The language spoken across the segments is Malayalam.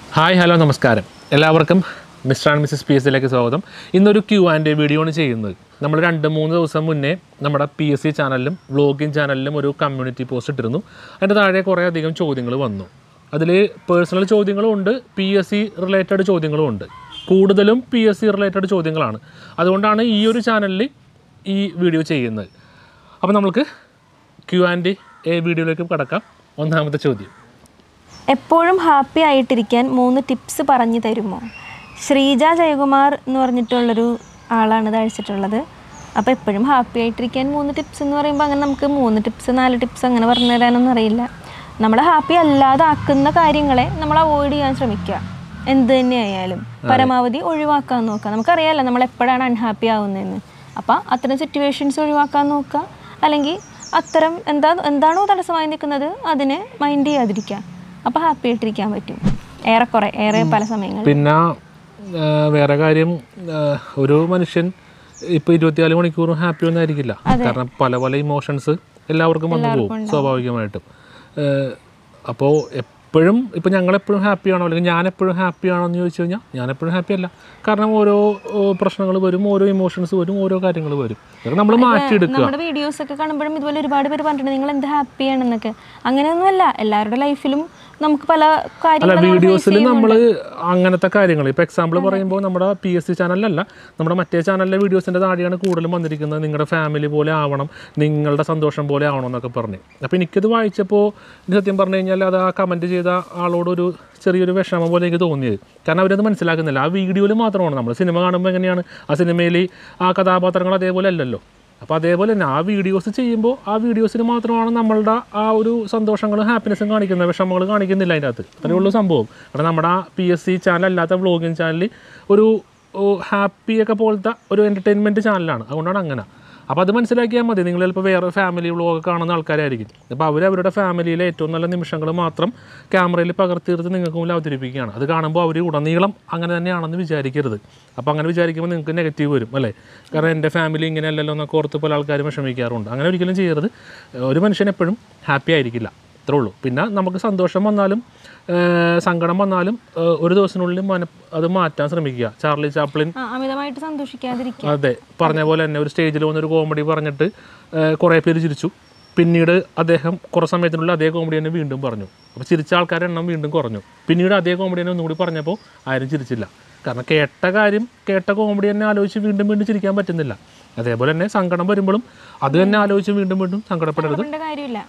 ഹായ് ഹലോ നമസ്കാരം എല്ലാവർക്കും mister and missus P S സിയിലേക്ക് സ്വാഗതം ഇന്നൊരു ക്യൂ ആൻഡ് വീഡിയോ ആണ് ചെയ്യുന്നത് നമ്മൾ രണ്ട് മൂന്ന് ദിവസം മുന്നേ നമ്മുടെ പി എസ് സി ചാനലിലും വ്ളോഗിങ് ചാനലിലും ഒരു കമ്മ്യൂണിറ്റി പോസ്റ്റ് ഇട്ടിരുന്നു അതിൻ്റെ താഴെ കുറേ അധികം ചോദ്യങ്ങൾ വന്നു അതിൽ പേഴ്സണൽ ചോദ്യങ്ങളും ഉണ്ട് പി എസ് സി റിലേറ്റഡ് ചോദ്യങ്ങളും ഉണ്ട് കൂടുതലും പി എസ് സി റിലേറ്റഡ് ചോദ്യങ്ങളാണ് അതുകൊണ്ടാണ് ഈ ഒരു ചാനലിൽ ഈ വീഡിയോ ചെയ്യുന്നത് അപ്പോൾ നമുക്ക് ക്യൂ ആൻഡ് എ വീഡിയോയിലേക്ക് കടക്കാം ഒന്നാമത്തെ ചോദ്യം എപ്പോഴും ഹാപ്പി ആയിട്ടിരിക്കാൻ മൂന്ന് ടിപ്സ് പറഞ്ഞു തരുമോ ശ്രീജ ജയകുമാർ എന്ന് പറഞ്ഞിട്ടുള്ളൊരു ആളാണ് ഇത് അയച്ചിട്ടുള്ളത് അപ്പോൾ എപ്പോഴും ഹാപ്പി ആയിട്ടിരിക്കാൻ മൂന്ന് ടിപ്സ് എന്ന് പറയുമ്പോൾ അങ്ങനെ നമുക്ക് മൂന്ന് ടിപ്സ് നാല് ടിപ്സ് അങ്ങനെ പറഞ്ഞു തരാനൊന്നും അറിയില്ല നമ്മളെ ഹാപ്പി അല്ലാതാക്കുന്ന കാര്യങ്ങളെ നമ്മൾ അവോയ്ഡ് ചെയ്യാൻ ശ്രമിക്കുക എന്ത് തന്നെയായാലും പരമാവധി ഒഴിവാക്കാൻ നോക്കുക നമുക്കറിയാമല്ലോ നമ്മൾ എപ്പോഴാണ് അൺഹാപ്പി ആവുന്നതെന്ന് അപ്പോൾ അത്തരം സിറ്റുവേഷൻസ് ഒഴിവാക്കാൻ നോക്കുക അല്ലെങ്കിൽ അത്തരം എന്താ എന്താണോ തടസ്സമായി നിൽക്കുന്നത് അതിനെ മൈൻഡ് ചെയ്യാതിരിക്കുക അപ്പോൾ ഹാപ്പി ആയിട്ടിരിക്കാൻ പറ്റും ഏറെക്കുറെ ഏറെ പല സമയങ്ങളിൽ പിന്നെ ആ, വേറെ കാര്യം ആ, ഒരു മനുഷ്യൻ ഇപ്പൊ ഇരുപത്തിനാല് മണിക്കൂറും ഹാപ്പി ഒന്നും ആയിരിക്കില്ല കാരണം പല പല ഇമോഷൻസ് എല്ലാവർക്കും വന്നു പോകും സ്വാഭാവികമായിട്ടും അപ്പോൾ എപ്പോഴും ഇപ്പം ഞങ്ങൾ എപ്പോഴും ഹാപ്പിയാണോ അല്ലെങ്കിൽ ഞാൻ എപ്പോഴും ഹാപ്പിയാണോ എന്ന് ചോദിച്ചു കഴിഞ്ഞാൽ ഞാൻ എപ്പോഴും ഹാപ്പി അല്ല കാരണം ഓരോ പ്രശ്നങ്ങൾ വരും ഓരോ ഇമോഷൻസ് വരും ഓരോ കാര്യങ്ങൾ വരും അതൊക്കെ നമ്മൾ മാറ്റിയെടുക്കുക നമ്മുടെ വീഡിയോസ് ഒക്കെ കാണുമ്പോഴും ഇതുപോലെ ഒരുപാട് പേര് പറഞ്ഞിട്ടുണ്ട് നിങ്ങൾ എന്ത് ഹാപ്പിയാണെന്നൊക്കെ അങ്ങനെയൊന്നുമല്ല എല്ലാവരുടെ ലൈഫിലും നമുക്ക് പല അല്ല കാര്യങ്ങളും വീഡിയോസിൽ നമ്മൾ അങ്ങനത്തെ കാര്യങ്ങൾ ഇപ്പോൾ എക്സാമ്പിൾ പറയുമ്പോൾ നമ്മുടെ പി എസ് സി ചാനലിലല്ല നമ്മുടെ മറ്റേ ചാനലിലെ വീഡിയോസിൻ്റെ താഴെയാണ് കൂടുതലും വന്നിരിക്കുന്നത് നിങ്ങളുടെ ഫാമിലി പോലെ ആവണം നിങ്ങളുടെ സന്തോഷം പോലെ ആവണം എന്നൊക്കെ പറഞ്ഞ് അപ്പോൾ എനിക്കിത് വായിച്ചപ്പോൾ ഇത് സത്യം പറഞ്ഞു കഴിഞ്ഞാൽ അത് ആ കമൻറ്റ് ചെയ്ത ആളോടൊരു ചെറിയൊരു വിഷമം പോലെ എനിക്ക് തോന്നിയത് കാരണം അവരത് മനസ്സിലാക്കുന്നില്ല ആ വീഡിയോയിൽ മാത്രമാണ് നമ്മൾ സിനിമ കാണുമ്പോൾ എങ്ങനെയാണ് ആ സിനിമയിൽ ആ കഥാപാത്രങ്ങൾ അതേപോലെ അല്ലല്ലോ അപ്പോൾ അതേപോലെ തന്നെ ആ വീഡിയോസ് ചെയ്യുമ്പോൾ ആ വീഡിയോസിൽ മാത്രമാണ് നമ്മളുടെ ആ ഒരു സന്തോഷങ്ങളും ഹാപ്പിനെസ്സും കാണിക്കുന്നത് വിഷമങ്ങൾ കാണിക്കുന്നില്ല അതിൻ്റെ അകത്ത് അത്രയേ ഉള്ളൂ സംഭവം കാരണം നമ്മുടെ ആ പി എസ് സി ചാനൽ അല്ലാത്ത വ്ളോഗിങ് ചാനലിൽ ഒരു ഹാപ്പിയൊക്കെ പോലത്തെ ഒരു എൻ്റർടൈൻമെൻറ്റ് ചാനലാണ് അതുകൊണ്ടാണ് അങ്ങനെ അപ്പോൾ അത് മനസ്സിലാക്കിയാൽ മതി നിങ്ങൾ ചിലപ്പോൾ വേറെ ഫാമിലി വ്ളോഗ് കാണുന്ന ആൾക്കാരായിരിക്കും അപ്പോൾ അവർ അവരുടെ ഫാമിലിയിലെ ഏറ്റവും നല്ല നിമിഷങ്ങൾ മാത്രം ക്യാമറയിൽ പകർത്തിയെടുത്ത് നിങ്ങൾക്ക് മുന്നിൽ അവതരിപ്പിക്കുകയാണ് അത് കാണുമ്പോൾ അവർ ഉടനീളം അങ്ങനെ തന്നെയാണെന്ന് വിചാരിക്കരുത് അപ്പോൾ അങ്ങനെ വിചാരിക്കുമ്പോൾ നിങ്ങൾക്ക് നെഗറ്റീവ് വരും അല്ലേ കാരണം എൻ്റെ ഫാമിലി ഇങ്ങനെയല്ലല്ലോ എന്നൊക്കെ ഓർത്ത് പല ആൾക്കാരും വിഷമിക്കാറുണ്ട് അങ്ങനെ ഒരിക്കലും ചെയ്യരുത് ഒരു മനുഷ്യൻ എപ്പോഴും ഹാപ്പി ആയിരിക്കില്ല അത്രേ ഉള്ളൂ പിന്നെ നമുക്ക് സന്തോഷം വന്നാലും ഏഹ് സങ്കടം വന്നാലും ഏഹ് ഒരു ദിവസത്തിനുള്ളിൽ മന അത് മാറ്റാൻ ശ്രമിക്കുക ചാർലി ചാപ്ലിൻ ആ, അമിതമായിട്ട് സന്തോഷിക്കാതിരിക്കുക അതെ പറഞ്ഞ പോലെ തന്നെ ഒരു സ്റ്റേജിൽ വന്നൊരു കോമഡി പറഞ്ഞിട്ട് ഏഹ് കുറേ പേര് ചിരിച്ചു പിന്നീട് അദ്ദേഹം കുറേ സമയത്തിനുള്ളിൽ അതേ കോമഡി തന്നെ വീണ്ടും പറഞ്ഞു അപ്പോൾ ചിരിച്ച ആൾക്കാരുടെ എണ്ണം വീണ്ടും കുറഞ്ഞു പിന്നീട് അതേ കോമഡി തന്നെ ഒന്നുകൂടി പറഞ്ഞപ്പോൾ ആരും ചിരിച്ചില്ല കാരണം കേട്ട കാര്യം കേട്ട കോമഡി തന്നെ ആലോചിച്ച് വീണ്ടും വീണ്ടും ചിരിക്കാൻ പറ്റുന്നില്ല അതേപോലെ തന്നെ സങ്കടം വരുമ്പോഴും അത് തന്നെ ആലോചിച്ച് വീണ്ടും വീണ്ടും സങ്കടപ്പെടരുത് കൊണ്ട് കാര്യമില്ല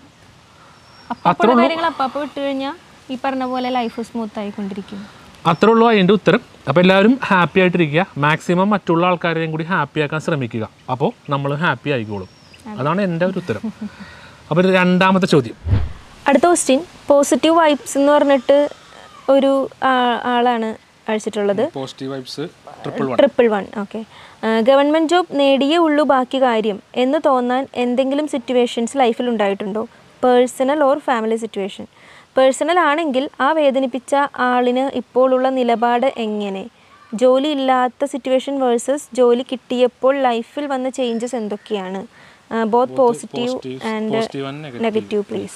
അപ്പപ്പോൾ കാര്യങ്ങൾ അപ്പപ്പോൾ വിട്ട് കഴിഞ്ഞാൽ ഈ പറഞ്ഞ പോലെ ലൈഫ് സ്മൂത്ത് ആയിക്കൊണ്ടിരിക്കും അത്രേ ഉള്ളൂ അതിൻ്റെ ഉത്തരം അപ്പോൾ എല്ലാവരും ഹാപ്പി ആയിട്ടിരിക്കുക മാക്സിമം മറ്റുള്ള ആൾക്കാരെയും കൂടി ഹാപ്പി ആക്കാൻ ശ്രമിക്കുക അപ്പോൾ നമ്മൾ ഹാപ്പി ആയിക്കോളും അതാണ് എൻ്റെ ഒരു ഉത്തരം അപ്പോൾ രണ്ടാമത്തെ ചോദ്യം അടുത്ത ക്വസ്റ്റ്യൻ പോസിറ്റീവ് വൈബ്സ് എന്ന് പറഞ്ഞിട്ട് ഒരു ആ- ആളാണ് അയച്ചിട്ടുള്ളത് positive vibes triple triple one okay government job നേടിയേ ഉള്ളൂ ബാക്കി കാര്യം എന്ന് തോന്നാൻ എന്തെങ്കിലും സിറ്റുവേഷൻസ് ലൈഫിൽ ഉണ്ടായിട്ടുണ്ടോ personal or family situation personal ആണെങ്കിൽ ആ വേദനിപ്പിച്ച ആളിന് ഇപ്പോഴുള്ള നിലപാട് എങ്ങനെ ജോലി ഇല്ലാത്ത സിറ്റുവേഷൻ വേഴ്സസ് ജോലി കിട്ടിയപ്പോൾ ലൈഫിൽ വന്ന ചേഞ്ചസ് എന്തൊക്കെയാണ് both positive and negative please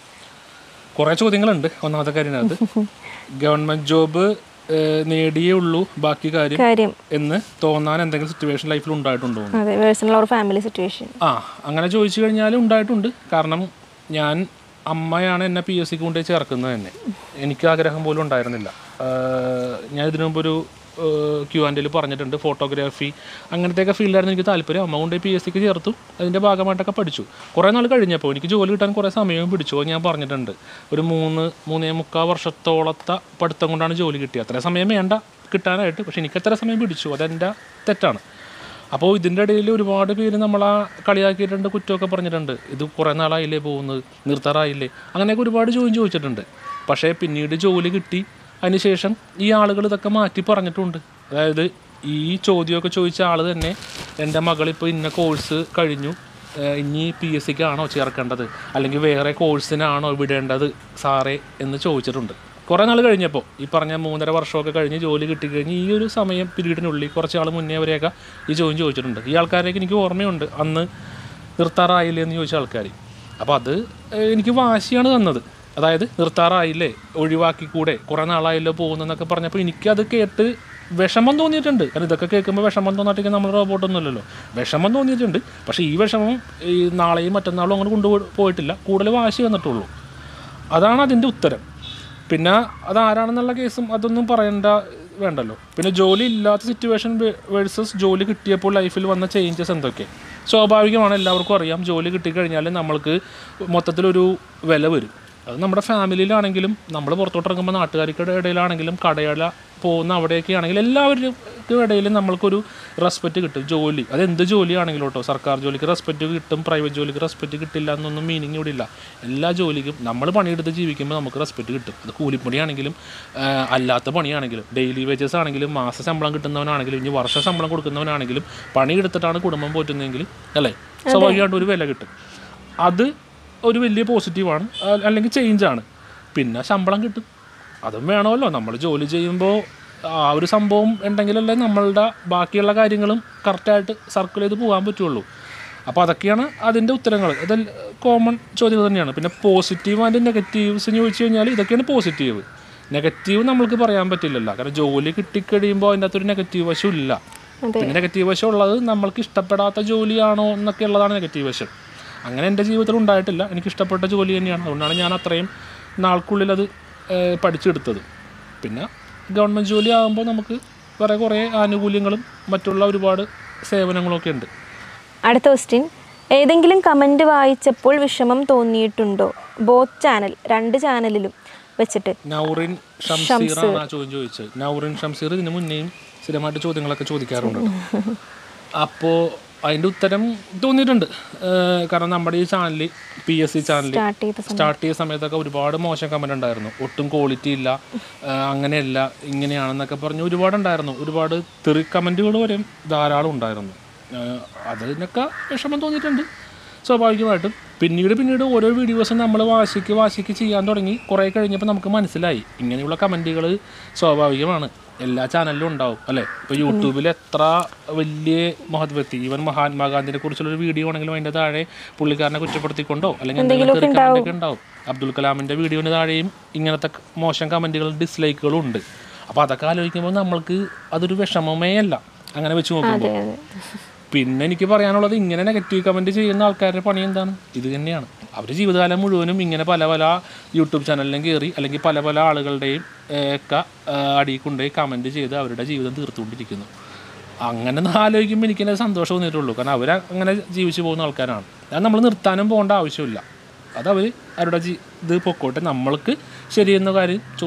കുറേ ചോദ്യങ്ങളുണ്ട് ഒന്നാമത്തെ കാര്യത്തിനകത്ത് ഗവൺമെൻറ് ജോബ് നേടിയേ ഉള്ളൂ ബാക്കി കാര്യം കാര്യം എന്ന് തോന്നാൻ എന്തെങ്കിലും സിറ്റുവേഷൻ ലൈഫിൽ ഉണ്ടായിട്ടുണ്ടോ എന്ന്. അതെ പേഴ്സണൽ ഓർ ഫാമിലി സിറ്റുവേഷൻ ആ അങ്ങനെ ചോദിച്ചു കഴിഞ്ഞാൽ ഉണ്ടായിട്ടുണ്ട് കാരണം ഞാൻ അമ്മയാണ് എന്നെ പി എസ് സിക്ക് കൊണ്ടുപോയി ചേർക്കുന്നത് തന്നെ എനിക്ക് ആഗ്രഹം പോലും ഉണ്ടായിരുന്നില്ല ആഹ് ഞാൻ ഇതിനു മുമ്പ് ഒരു ക്യു ആൻഡിൽ പറഞ്ഞിട്ടുണ്ട് ഫോട്ടോഗ്രാഫി അങ്ങനത്തെയൊക്കെ ഫീൽഡായിരുന്നു എനിക്ക് താല്പര്യം അമ്മ കൊണ്ടുപോയി പി എസ് സിക്ക് ചേർത്തു അതിൻ്റെ ഭാഗമായിട്ടൊക്കെ പഠിച്ചു കുറേ നാൾ കഴിഞ്ഞപ്പോൾ എനിക്ക് ജോലി കിട്ടാൻ കുറേ സമയവും പിടിച്ചു അത് ഞാൻ പറഞ്ഞിട്ടുണ്ട് ഒരു മൂന്ന് മൂന്നേ മുക്കാൽ വർഷത്തോളത്തെ പഠിത്തം കൊണ്ടാണ് ജോലി കിട്ടിയത് അത്ര സമയം വേണ്ട കിട്ടാനായിട്ട് പക്ഷെ എനിക്ക് എത്ര സമയം പിടിച്ചു അതെൻ്റെ തെറ്റാണ് അപ്പോൾ ഇതിൻ്റെ ഇടയിൽ ഒരുപാട് പേര് നമ്മളാ കളിയാക്കിയിട്ടുണ്ട് കുറ്റമൊക്കെ പറഞ്ഞിട്ടുണ്ട് ഇത് കുറേ നാളായില്ലേ പോകുന്നത് നിർത്താറായില്ലേ അങ്ങനെയൊക്കെ ഒരുപാട് ചോദ്യം ചോദിച്ചിട്ടുണ്ട് പക്ഷേ പിന്നീട് ജോലി കിട്ടി അതിനുശേഷം ഈ ആളുകൾ ഇതൊക്കെ മാറ്റി പറഞ്ഞിട്ടുണ്ട് അതായത് ഈ ചോദ്യമൊക്കെ ചോദിച്ച ആൾ തന്നെ എൻ്റെ മകളിപ്പോൾ ഇന്ന കോഴ്സ് കഴിഞ്ഞു ഏഹ് ഇനി പി എസ് സിക്കാണോ ചേർക്കേണ്ടത് അല്ലെങ്കിൽ വേറെ കോഴ്സിനാണോ വിടേണ്ടത് സാറേ എന്ന് ചോദിച്ചിട്ടുണ്ട് കുറേ നാൾ കഴിഞ്ഞപ്പോൾ ഈ പറഞ്ഞ മൂന്നര വർഷമൊക്കെ കഴിഞ്ഞ് ജോലി കിട്ടിക്കഴിഞ്ഞ് ഈ ഒരു സമയം പീരീഡിനുള്ളിൽ കുറച്ച് ആൾ മുന്നേ അവരെയൊക്കെ ഈ ചോദ്യം ചോദിച്ചിട്ടുണ്ട് ഈ ആൾക്കാരെയൊക്കെ എനിക്ക് ഓർമ്മയുണ്ട് അന്ന് നിർത്താറായില്ലേ എന്ന് ചോദിച്ച ആൾക്കാർ അപ്പോൾ അത് ഏഹ് എനിക്ക് വാശിയാണ് തന്നത് അതായത് നിർത്താറായില്ലേ ഒഴിവാക്കിക്കൂടെ കുറേ നാളായല്ലോ പോകുന്നെന്നൊക്കെ പറഞ്ഞപ്പോൾ എനിക്കത് കേട്ട് വിഷമം തോന്നിയിട്ടുണ്ട് കാരണം ഇതൊക്കെ കേൾക്കുമ്പോൾ വിഷമം തോന്നാട്ടിക്ക് നമ്മൾ റോബോട്ടൊന്നുമല്ലല്ലോ വിഷമം തോന്നിയിട്ടുണ്ട് പക്ഷേ ഈ വിഷമം ഈ നാളെയും മറ്റന്നാളും അങ്ങനെ കൊണ്ടുപോയി പോയിട്ടില്ല കൂടുതൽ വാശി വന്നിട്ടുള്ളൂ അതാണ് അതിൻ്റെ ഉത്തരം പിന്നെ അതാരാണെന്നുള്ള കേസും അതൊന്നും പറയേണ്ട വേണ്ടല്ലോ പിന്നെ ജോലി ഇല്ലാത്ത സിറ്റുവേഷൻ വേഴ്സസ് ജോലി കിട്ടിയപ്പോൾ ലൈഫിൽ വന്ന ചേഞ്ചസ് എന്തൊക്കെ സ്വാഭാവികമാണ് എല്ലാവർക്കും അറിയാം ജോലി കിട്ടിക്കഴിഞ്ഞാൽ നമ്മൾക്ക് മൊത്തത്തിലൊരു വില വരും അത് നമ്മുടെ ഫാമിലിയിലാണെങ്കിലും നമ്മൾ പുറത്തോട്ട് ഇറങ്ങുമ്പോൾ നാട്ടുകാരുടെ ഇടയിലാണെങ്കിലും കടയല പോകുന്ന അവിടെയൊക്കെ ആണെങ്കിൽ എല്ലാവരുടെയും ഇടയിൽ നമ്മൾക്കൊരു റെസ്പെക്റ്റ് കിട്ടും ജോലി അത് എന്ത് ജോലിയാണെങ്കിലും കേട്ടോ സർക്കാർ ജോലിക്ക് റെസ്പെക്റ്റ് കിട്ടും പ്രൈവറ്റ് ജോലിക്ക് റെസ്പെക്റ്റ് കിട്ടില്ല എന്നൊന്നും മീനിങ് ഇവിടെ ഇല്ല എല്ലാ ജോലിക്കും നമ്മൾ പണിയെടുത്ത് ജീവിക്കുമ്പോൾ നമുക്ക് റെസ്പെക്റ്റ് കിട്ടും അത് കൂലിപ്പണിയാണെങ്കിലും ആ, അല്ലാത്ത പണിയാണെങ്കിലും ഡെയിലി വേജസ് ആണെങ്കിലും മാസ ശമ്പളം കിട്ടുന്നവനാണെങ്കിലും ഇനി വർഷ ശമ്പളം കൊടുക്കുന്നവനാണെങ്കിലും പണിയെടുത്തിട്ടാണ് കുടുംബം പോറ്റുന്നതെങ്കിൽ അല്ലേ സ്വാഭാവികമായിട്ട് ഒരു വില കിട്ടും അത് ഒരു വലിയ പോസിറ്റീവാണ് അല്ലെങ്കിൽ ചേഞ്ചാണ് പിന്നെ ശമ്പളം കിട്ടും അതും വേണമല്ലോ നമ്മൾ ജോലി ചെയ്യുമ്പോൾ ആ ഒരു സംഭവം ഉണ്ടെങ്കിലല്ലേ നമ്മളുടെ ബാക്കിയുള്ള കാര്യങ്ങളും കറക്റ്റായിട്ട് സർക്കിൾ ചെയ്ത് പോകാൻ പറ്റുള്ളൂ അപ്പോൾ അതൊക്കെയാണ് അതിൻ്റെ ഉത്തരങ്ങൾ ഇത് കോമൺ ചോദ്യങ്ങൾ തന്നെയാണ് പിന്നെ പോസിറ്റീവ് ആൻഡ് നെഗറ്റീവ്സ് എന്ന് ചോദിച്ചു കഴിഞ്ഞാൽ ഇതൊക്കെയാണ് പോസിറ്റീവ് നെഗറ്റീവ് നമ്മൾക്ക് പറയാൻ പറ്റില്ലല്ലോ കാരണം ജോലി കിട്ടിക്കഴിയുമ്പോൾ അതിൻ്റെ അകത്തൊരു നെഗറ്റീവ് വശം ഇല്ല പിന്നെ നെഗറ്റീവ് വശം ഉള്ളത് നമ്മൾക്ക് ഇഷ്ടപ്പെടാത്ത ജോലിയാണോ എന്നൊക്കെ ഉള്ളതാണ് നെഗറ്റീവ് വശം അങ്ങനെ എൻ്റെ ജീവിതത്തിൽ ഉണ്ടായിട്ടില്ല എനിക്ക് ഇഷ്ടപ്പെട്ട ജോലി തന്നെയാണ് അതുകൊണ്ടാണ് ഞാൻ അത്രയും നാൾക്കുള്ളിൽ അത് ഏഹ്, പഠിച്ചെടുത്തത് പിന്നെ ഗവൺമെൻറ് ജോലി ആകുമ്പോൾ നമുക്ക് കുറേ കുറേ ആനുകൂല്യങ്ങളും മറ്റുള്ള ഒരുപാട് സേവനങ്ങളൊക്കെ ഉണ്ട് അടുത്ത ക്വസ്റ്റ്യൻ ഏതെങ്കിലും കമൻറ്റ് വായിച്ചപ്പോൾ വിഷമം തോന്നിയിട്ടുണ്ടോ ബോത്ത് ചാനൽ രണ്ട് ചാനലിലും വെച്ചിട്ട് നൗറിൻ ഷംസീറാണ് ആ ചോദ്യം ചോദിച്ചത് നൗറിൻ ഷംസീർ ഇതിന് മുന്നേയും സ്ഥിരമായിട്ട് ചോദ്യങ്ങളൊക്കെ ചോദിക്കാറുണ്ട് അപ്പോൾ അതിൻ്റെ ഉത്തരം തോന്നിയിട്ടുണ്ട് ഏഹ് കാരണം നമ്മുടെ ഈ channel P S C channel start ചെയ്ത സ്റ്റാർട്ട് ചെയ്ത സമയത്തൊക്കെ ഒരുപാട് മോശം കമൻ്റ് ഉണ്ടായിരുന്നു ഒട്ടും ക്വാളിറ്റി ഇല്ല ആ, അങ്ങനെയല്ല ഇങ്ങനെയാണെന്നൊക്കെ പറഞ്ഞ് ഒരുപാടുണ്ടായിരുന്നു ഒരുപാട് തെറി കമൻറ്റുകൾ വരെ ധാരാളം ഉണ്ടായിരുന്നു ആ, അതിനൊക്കെ വിഷമം തോന്നിയിട്ടുണ്ട് സ്വാഭാവികമായിട്ടും പിന്നീട് പിന്നീട് ഓരോ വീഡിയോസും നമ്മൾ വാശിക്ക് വാശിക്ക് ചെയ്യാൻ തുടങ്ങി കുറേ കഴിഞ്ഞപ്പോൾ നമുക്ക് മനസ്സിലായി ഇങ്ങനെയുള്ള കമൻറ്റുകൾ സ്വാഭാവികമാണ് എല്ലാ ചാനലിലും ഉണ്ടാവും അല്ലേ ഇപ്പോൾ യൂട്യൂബിൽ എത്ര വലിയ മഹത് വ്യക്തി ഈവൻ മഹാത്മാഗാന്ധിനെ കുറിച്ചുള്ള ഒരു വീഡിയോ ആണെങ്കിലും അതിൻ്റെ താഴെ പുള്ളിക്കാരനെ കുറ്റപ്പെടുത്തിക്കൊണ്ടോ അല്ലെങ്കിൽ എന്തെങ്കിലും തെറി comment ഒക്കെ ഉണ്ടാവും അബ്ദുൽ കലാമിൻ്റെ വീഡിയോന് താഴെയും ഇങ്ങനത്തെ ക- മോശം കമൻറ്റുകളും ഡിസ്ലൈക്കുകളും ഉണ്ട് അപ്പോൾ അതൊക്കെ ആലോചിക്കുമ്പോൾ നമ്മൾക്ക് അതൊരു വിഷമമേ അല്ല അങ്ങനെ വെച്ച് നോക്കുമ്പോൾ അതെ അതെ പിന്നെ എനിക്ക് പറയാനുള്ളത് ഇങ്ങനെ നെഗറ്റീവ് കമൻറ്റ് ചെയ്യുന്ന ആൾക്കാരുടെ പണി എന്താണ് ഇത് തന്നെയാണ് അവർ ജീവിതകാലം മുഴുവനും ഇങ്ങനെ പല പല യൂട്യൂബ് ചാനലിലും കയറി അല്ലെങ്കിൽ പല പല ആളുകളുടെയും ഏഹ്, ഒക്കെ ഏഹ്, അടിയിൽ കൊണ്ടുപോയി കമൻറ്റ് ചെയ്ത് അവരുടെ ജീവിതം തീർത്തുകൊണ്ടിരിക്കുന്നു അങ്ങനെ ഒന്ന് ആലോചിക്കുമ്പോൾ എനിക്കെന്നെ സന്തോഷം തോന്നിയിട്ടുള്ളൂ കാരണം അവർ അങ്ങനെ ജീവിച്ചു പോകുന്ന ആൾക്കാരാണ് അത് നമ്മൾ നിർത്താനും പോകേണ്ട ആവശ്യമില്ല അത് അവർ അവരുടെ ജീ ഇത് പൊക്കോട്ടെ നമ്മൾക്ക് ശരിയെന്ന കാര്യം ചോ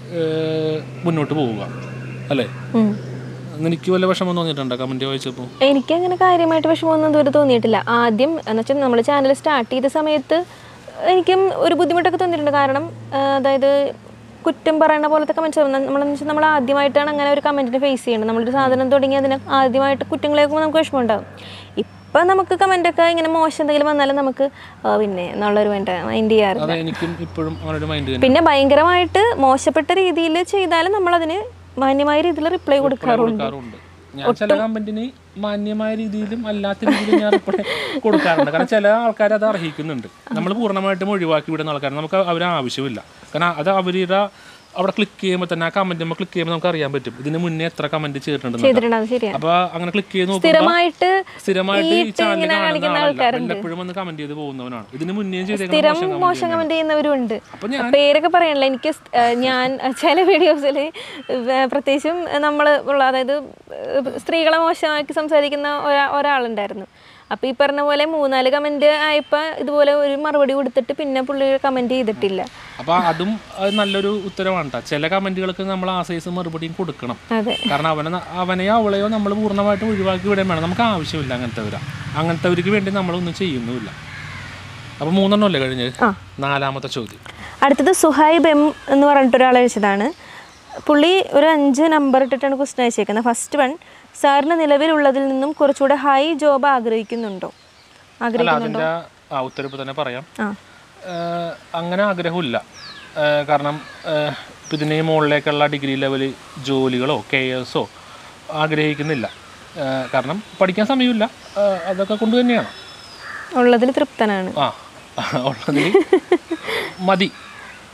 ഏഹ്, മുന്നോട്ട് പോവുക അല്ലേ ഉം. എനിക്ക് വല്ല വിഷമം തോന്നിയിട്ടുണ്ടോ കമൻറ്റ് വായിച്ചപ്പോൾ എനിക്ക് അങ്ങനെ കാര്യമായിട്ട് വിഷമമൊന്നും ഇതുവരെ തോന്നിയിട്ടില്ല ആദ്യം എന്ന് വെച്ചാൽ നമ്മൾ ചാനൽ സ്റ്റാർട്ട് ചെയ്ത സമയത്ത് എനിക്കും ഒരു ബുദ്ധിമുട്ടൊക്കെ തോന്നിയിട്ടുണ്ട് കാരണം ആ, അതായത് കുറ്റം പറയുന്ന പോലത്തെ കമൻറ്റ്സ് നമ്മളെന്ന് വെച്ചാൽ നമ്മൾ ആദ്യമായിട്ടാണ് അങ്ങനെ ഒരു കമൻറ്റിനെ ഫേസ് ചെയ്യുന്നത് നമ്മളൊരു സാധനം തുടങ്ങി അതിനെ ആദ്യമായിട്ട് കുറ്റങ്ങൾ കേൾക്കുമ്പോൾ നമുക്ക് വിഷമം ഉണ്ടാകും ഇപ്പം നമുക്ക് കമൻ്റൊക്കെ ഇങ്ങനെ മോശം എന്തെങ്കിലും വന്നാലും നമുക്ക് ആ, പിന്നെ എന്നുള്ളൊരു വേണ്ട മൈൻഡ് ചെയ്യാറില്ല അതെ എനിക്കും ഇപ്പോഴും അങ്ങനെ ഒരു മൈൻഡ് തന്നെ പിന്നെ ഭയങ്കരമായിട്ട് മോശപ്പെട്ട രീതിയിൽ ചെയ്താലും നമ്മളതിന് മാന്യമായ രീതിയിൽ റിപ്ലൈ കൊടുക്കാറുണ്ട് കൊടുക്കാറുണ്ട് ഞാൻ ചില കമന്റിന് മാന്യമായ രീതിയിലും അല്ലാത്ത രീതിയിലും ഞാൻ റിപ്ലൈ കൊടുക്കാറുണ്ട് കാരണം ചില ആൾക്കാർ അത് അർഹിക്കുന്നുണ്ട് നമ്മൾ പൂർണ്ണമായിട്ടും ഒഴിവാക്കി വിടുന്ന ആൾക്കാർ നമുക്ക് അവരെ ആവശ്യമില്ല കാരണം അത് അവരുടെ അവിടെ ക്ലിക്ക് ചെയ്യുമ്പോൾ തന്നെ ആ കമന്റ് ക്ലിക്ക് ചെയ്യുമ്പോൾ നമുക്ക് അറിയാൻ പറ്റും ഇതിന് മുന്നേ എത്ര കമന്റ് ചെയ്തിട്ടുണ്ട് ചെയ്തിട്ടുണ്ട് അത് ശരിയാണ് അപ്പൊ അങ്ങനെ ക്ലിക്ക് ചെയ്ത് നോക്കുമ്പോൾ സ്ഥിരമായിട്ട് സ്ഥിരമായിട്ട് ഈ ഈട്ട് ചാനൽ ഇങ്ങനെ കാണുന്ന കാണിക്കുന്ന ആളല്ല ആൾക്കാരുണ്ട്. വല്ലപ്പോഴും വന്ന് കമന്റ് ചെയ്ത് പോകുന്നവനാണ് ഇതിന് മുന്നേ ചെയ്തേക്കുന്ന സ്ഥിരം മോശം comment മോശം കമന്റ് ചെയ്യുന്നവരും ഉണ്ട് അപ്പൊ ഞാൻ പേരൊക്കെ പറയണില്ല എനിക്ക് സ്- ഏഹ് ഞാൻ ചില വീഡിയോസിൽ പ്രത്യേകിച്ചും നമ്മൾ ഉള്ള അതായത് ഏഹ് സ്ത്രീകളെ മോശമാക്കി സംസാരിക്കുന്ന ഒരാ ഒരാളുണ്ടായിരുന്നു അപ്പോൾ ഈ പറഞ്ഞ പോലെ മൂന്നാല് കമന്റ് ആയപ്പോൾ ഇതുപോലെ ഒരു മറുപടി കൊടുത്തിട്ട് പിന്നെ പുള്ളി കമന്റ് ചെയ്തിട്ടില്ല അപ്പൊ അതും അത് നല്ലൊരു ഉത്തരവാണ് ട്ടോ. ചില കമന്റുകൾക്ക് നമ്മൾ ആ സൈസ് മറുപടിയും കൊടുക്കണം അതെ കാരണം അവനെ ന- അവനെയോ അവളെയോ നമ്മൾ പൂർണ്ണമായിട്ടും ഒഴിവാക്കി വിടാൻ വേണം നമുക്ക് ആവശ്യമില്ല അങ്ങനത്തെവരാ അങ്ങനത്തെവർക്ക് വേണ്ടി നമ്മളൊന്നും ചെയ്യുന്നുമില്ല അപ്പോൾ മൂന്നെണ്ണം അല്ലേ കഴിഞ്ഞത് ആ. നാലാമത്തെ ചോദ്യം അടുത്തത് സുഹൈബ് എം എന്ന് പറഞ്ഞിട്ട് ഒരാൾ അയച്ചതാണ് പുള്ളി ഒരു അഞ്ച് നമ്പർ ഇട്ടിട്ടാണ് ക്വസ്റ്റൻ അയച്ചേക്കുന്നത് ഫസ്റ്റ് വൺ സാറിന് നിലവിലുള്ളതിൽ നിന്നും കുറച്ചുകൂടെ ഹൈ ജോബ് ആഗ്രഹിക്കുന്നുണ്ടോ അല്ല ആഗ്രഹിക്കുന്നുണ്ടോ അതിൻ്റെ ആ ഉത്തരവ് തന്നെ പറയാം ആ ഏഹ് അങ്ങനെ ആഗ്രഹമില്ല ഏഹ് കാരണം ഏഹ് ഇപ്പം ഇതിന് മുകളിലേക്കുള്ള ഡിഗ്രി ലെവൽ ജോലികളോ കെ എസോ ആഗ്രഹിക്കുന്നില്ല ഏഹ് കാരണം പഠിക്കാൻ സമയമില്ല ഏഹ് അതൊക്കെ കൊണ്ട് തന്നെയാണ് ഉള്ളതിൽ തൃപ്തനാണ് ആ ഉള്ളതിൽ മതി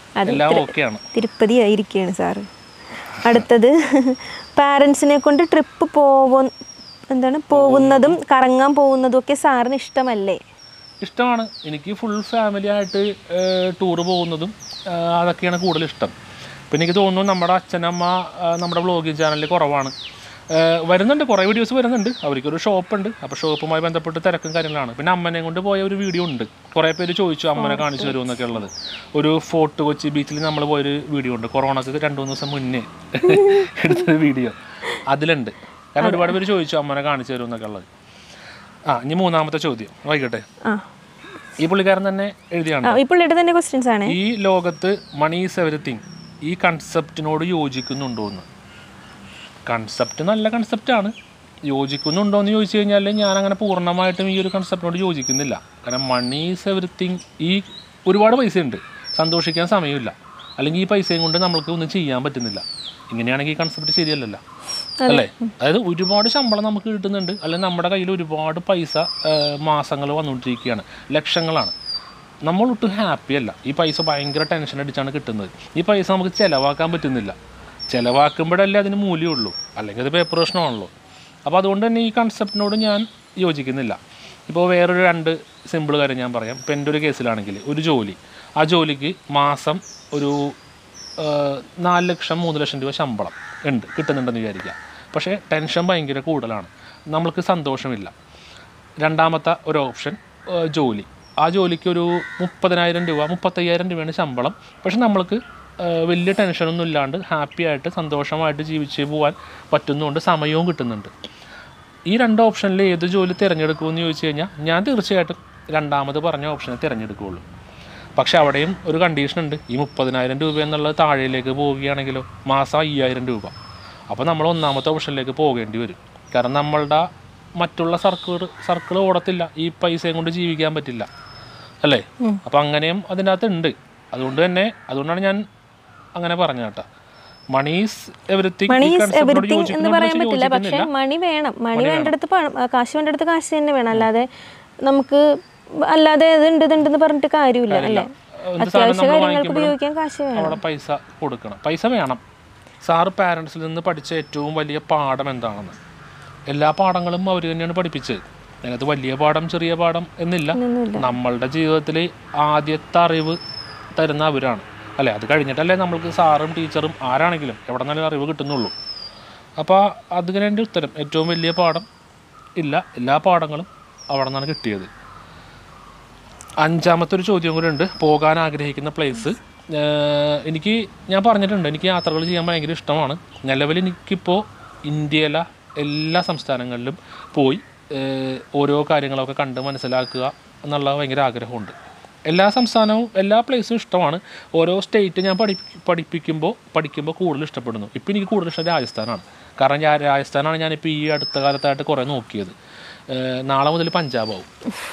എല്ലാം ഓക്കെയാണ് തിരുപ്പതി ആയിരിക്കുകയാണ് സാറ് അടുത്തത് പാരൻസിനെ കൊണ്ട് ട്രിപ്പ് പോവ എന്താണ് പോകുന്നതും കറങ്ങാൻ പോകുന്നതും ഒക്കെ സാറിന് ഇഷ്ടമല്ലേ ഇഷ്ടമാണ് എനിക്ക് ഫുൾ ഫാമിലി ആയിട്ട് ടൂർ പോകുന്നതും ആ, അതൊക്കെയാണ് കൂടുതൽ ഇഷ്ടം പിന്നെ എനിക്ക് തോന്നുന്നു നമ്മുടെ അച്ഛനമ്മ ആ, നമ്മുടെ വ്ളോഗിങ് ചാനലിൽ കുറവാണ് ആ, വരുന്നുണ്ട് കുറേ വീഡിയോസ് വരുന്നുണ്ട് അവർക്കൊരു ഷോപ്പുണ്ട് അപ്പോൾ ഷോപ്പുമായി ബന്ധപ്പെട്ട് തിരക്കും കാര്യങ്ങളാണ് പിന്നെ അമ്മനെ കൊണ്ട് പോയ ഒരു വീഡിയോ ഉണ്ട് കുറേ പേര് ചോദിച്ചു അമ്മനെ കാണിച്ചു തരുമോ എന്നൊക്കെ ഉള്ളത് ഒരു ഫോർട്ട് കൊച്ചി ബീച്ചിൽ നമ്മൾ പോയൊരു വീഡിയോ ഉണ്ട് കൊറോണക്ക് രണ്ട് മൂന്ന് ദിവസം മുന്നേ എടുത്തൊരു വീഡിയോ അതിലുണ്ട് കാരണം ഒരുപാട് പേര് ചോദിച്ചു അമ്മനെ കാണിച്ചു തരുമോ എന്നൊക്കെ ഉള്ളത് ആ ഇനി മൂന്നാമത്തെ ചോദ്യം വായിക്കട്ടെ ആ ഈ പുള്ളിക്കാരൻ തന്നെ എഴുതിയാണ് ആ, ഈ പുള്ളിയുടെ തന്നെ ക്വസ്റ്റ്യൻസ് ആണ് ഈ ലോകത്ത് മണി ഈസ് എവറിത്തിങ് ഈ കൺസെപ്റ്റിനോട് യോജിക്കുന്നുണ്ടോ എന്ന് കൺസെപ്റ്റ് നല്ല കൺസെപ്റ്റാണ് യോജിക്കുന്നുണ്ടോ എന്ന് ചോദിച്ചു കഴിഞ്ഞാൽ ഞാൻ അങ്ങനെ പൂർണ്ണമായിട്ടും ഈ ഒരു കൺസെപ്റ്റിനോട് യോജിക്കുന്നില്ല കാരണം മണി ഈസ് എവറിത്തിങ് ഈ ഒരുപാട് പൈസയുണ്ട് സന്തോഷിക്കാൻ സമയമില്ല അല്ലെങ്കിൽ ഈ പൈസയും കൊണ്ട് നമ്മൾക്ക് ഒന്നും ചെയ്യാൻ പറ്റുന്നില്ല ഇങ്ങനെയാണെങ്കിൽ ഈ കൺസെപ്റ്റ് ശരിയല്ലല്ലോ അല്ലേ അതായത് ഒരുപാട് ശമ്പളം നമുക്ക് കിട്ടുന്നുണ്ട് അല്ലെങ്കിൽ നമ്മുടെ കയ്യിൽ ഒരുപാട് പൈസ മാസങ്ങൾ വന്നുകൊണ്ടിരിക്കുകയാണ് ലക്ഷങ്ങളാണ് നമ്മൾ ഒട്ടും ഹാപ്പി അല്ല ഈ പൈസ ഭയങ്കര ടെൻഷൻ അടിച്ചാണ് കിട്ടുന്നത് ഈ പൈസ നമുക്ക് ചിലവാക്കാൻ പറ്റുന്നില്ല ചിലവാക്കുമ്പോഴല്ലേ അതിന് മൂല്യമുള്ളൂ അല്ലെങ്കിൽ അത് പേപ്പർ പ്രശ്നമാണല്ലോ അപ്പോൾ അതുകൊണ്ട് തന്നെ ഈ കൺസെപ്റ്റിനോട് ഞാൻ യോജിക്കുന്നില്ല ഇപ്പോൾ വേറൊരു രണ്ട് സിമ്പിൾ കാര്യം ഞാൻ പറയാം ഇപ്പം എൻ്റെ ഒരു കേസിലാണെങ്കിൽ ഒരു ജോലി ആ ജോലിക്ക് മാസം ഒരു ആ, നാല് ലക്ഷം മൂന്ന് ലക്ഷം രൂപ ശമ്പളം ഉണ്ട് കിട്ടുന്നുണ്ടെന്ന് വിചാരിക്കുക പക്ഷേ ടെൻഷൻ ഭയങ്കര കൂടുതലാണ് നമ്മൾക്ക് സന്തോഷമില്ല രണ്ടാമത്തെ ഒരു ഓപ്ഷൻ ആ, ജോലി ആ ജോലിക്ക് ഒരു മുപ്പതിനായിരം രൂപ മുപ്പത്തയ്യായിരം രൂപയാണ് ശമ്പളം പക്ഷെ നമ്മൾക്ക് ആ, വലിയ ടെൻഷനൊന്നും ഇല്ലാണ്ട് ഹാപ്പി ആയിട്ട് സന്തോഷമായിട്ട് ജീവിച്ച് പോകാൻ പറ്റുന്നതുകൊണ്ട് സമയവും കിട്ടുന്നുണ്ട് ഈ രണ്ട് ഓപ്ഷനിൽ ഏത് ജോലി തിരഞ്ഞെടുക്കുമെന്ന് ചോദിച്ചു കഴിഞ്ഞാൽ ഞാൻ തീർച്ചയായിട്ടും രണ്ടാമത് പറഞ്ഞ ഓപ്ഷനെ തിരഞ്ഞെടുക്കുകയുള്ളൂ പക്ഷെ അവിടെയും ഒരു കണ്ടീഷൻ ഉണ്ട് ഈ മുപ്പതിനായിരം രൂപ എന്നുള്ളത് താഴേലേക്ക് പോവുകയാണെങ്കിലോ മാസം അയ്യായിരം രൂപ അപ്പോൾ നമ്മൾ ഒന്നാമത്തെ ഓപ്ഷനിലേക്ക് പോകേണ്ടി വരും കാരണം നമ്മളുടെ മറ്റുള്ള സർക്കിൾ സർക്കിൾ ഓടത്തില്ല ഈ പൈസയും കൊണ്ട് ജീവിക്കാൻ പറ്റില്ല അല്ലേ അപ്പം അങ്ങനെയും അതിൻ്റെ അകത്ത് ഉണ്ട് അതുകൊണ്ട് തന്നെ അതുകൊണ്ടാണ് ഞാൻ അങ്ങനെ പറഞ്ഞ കേട്ടോ money's everything money is everything എന്ന് പറയാൻ പറ്റില്ല പക്ഷെ മണി വേണം മണി വേണ്ടടുത്ത് പണം ആ, കാശ് വേണ്ടടുത്ത് കാശ് തന്നെ വേണം അല്ലാതെ നമുക്ക് അല്ലാതെ ഇതുണ്ട് ഇതുണ്ടെന്ന് പറഞ്ഞിട്ട് കാര്യമില്ല അല്ലേ എന്ത് സാധനം അത്യാവശ്യ നമ്മൾ കാര്യങ്ങൾക്ക് വാങ്ങിക്കുമ്പോഴും ഉപയോഗിക്കാൻ കാശ് വേണം അവിടെ പൈസ കൊടുക്കണം പൈസ വേണം സാറ് പാരൻസിൽ നിന്ന് പഠിച്ച ഏറ്റവും വലിയ പാഠം എന്താണെന്ന് എല്ലാ പാഠങ്ങളും അവർ തന്നെയാണ് പഠിപ്പിച്ചത് അതിനകത്ത് വലിയ പാഠം ചെറിയ പാഠം എന്നില്ല നമ്മളുടെ ജീവിതത്തിൽ ആദ്യത്തെ അറിവ് തരുന്ന അവരാണ് അല്ലേ അത് കഴിഞ്ഞിട്ടല്ലേ നമ്മൾക്ക് സാറും ടീച്ചറും ആരാണെങ്കിലും എവിടെ നിന്നാലും അറിവ് കിട്ടുന്നുള്ളൂ അപ്പോൾ അതിന് എൻ്റെ ഉത്തരം ഏറ്റവും വലിയ പാഠം ഇല്ല എല്ലാ പാഠങ്ങളും അവിടെ നിന്നാണ് കിട്ടിയത് അഞ്ചാമത്തെ ഒരു ചോദ്യം കൂടെ ഉണ്ട് പോകാൻ ആഗ്രഹിക്കുന്ന പ്ലേസ് എനിക്ക് ഞാൻ പറഞ്ഞിട്ടുണ്ട് എനിക്ക് യാത്രകൾ ചെയ്യാൻ ഭയങ്കര ഇഷ്ടമാണ് നിലവിൽ എനിക്കിപ്പോൾ ഇന്ത്യയിലെ എല്ലാ സംസ്ഥാനങ്ങളിലും പോയി ഏഹ്, ഓരോ കാര്യങ്ങളൊക്കെ കണ്ട് മനസ്സിലാക്കുക എന്നുള്ള ഭയങ്കര ആഗ്രഹമുണ്ട് എല്ലാ സംസ്ഥാനവും എല്ലാ പ്ലേസും ഇഷ്ടമാണ് ഓരോ സ്റ്റേറ്റ് ഞാൻ പഠി പഠിപ്പിക്കുമ്പോൾ പഠിക്കുമ്പോൾ കൂടുതൽ ഇഷ്ടപ്പെടുന്നു ഇപ്പോൾ എനിക്ക് കൂടുതൽ ഇഷ്ടം രാജസ്ഥാനാണ് കാരണം ഞാൻ രാജസ്ഥാനാണ് ഞാനിപ്പോൾ ഈ അടുത്ത കാലത്തായിട്ട് കുറേ നോക്കിയത് ഏഹ് നാളെ മുതൽ പഞ്ചാബാവും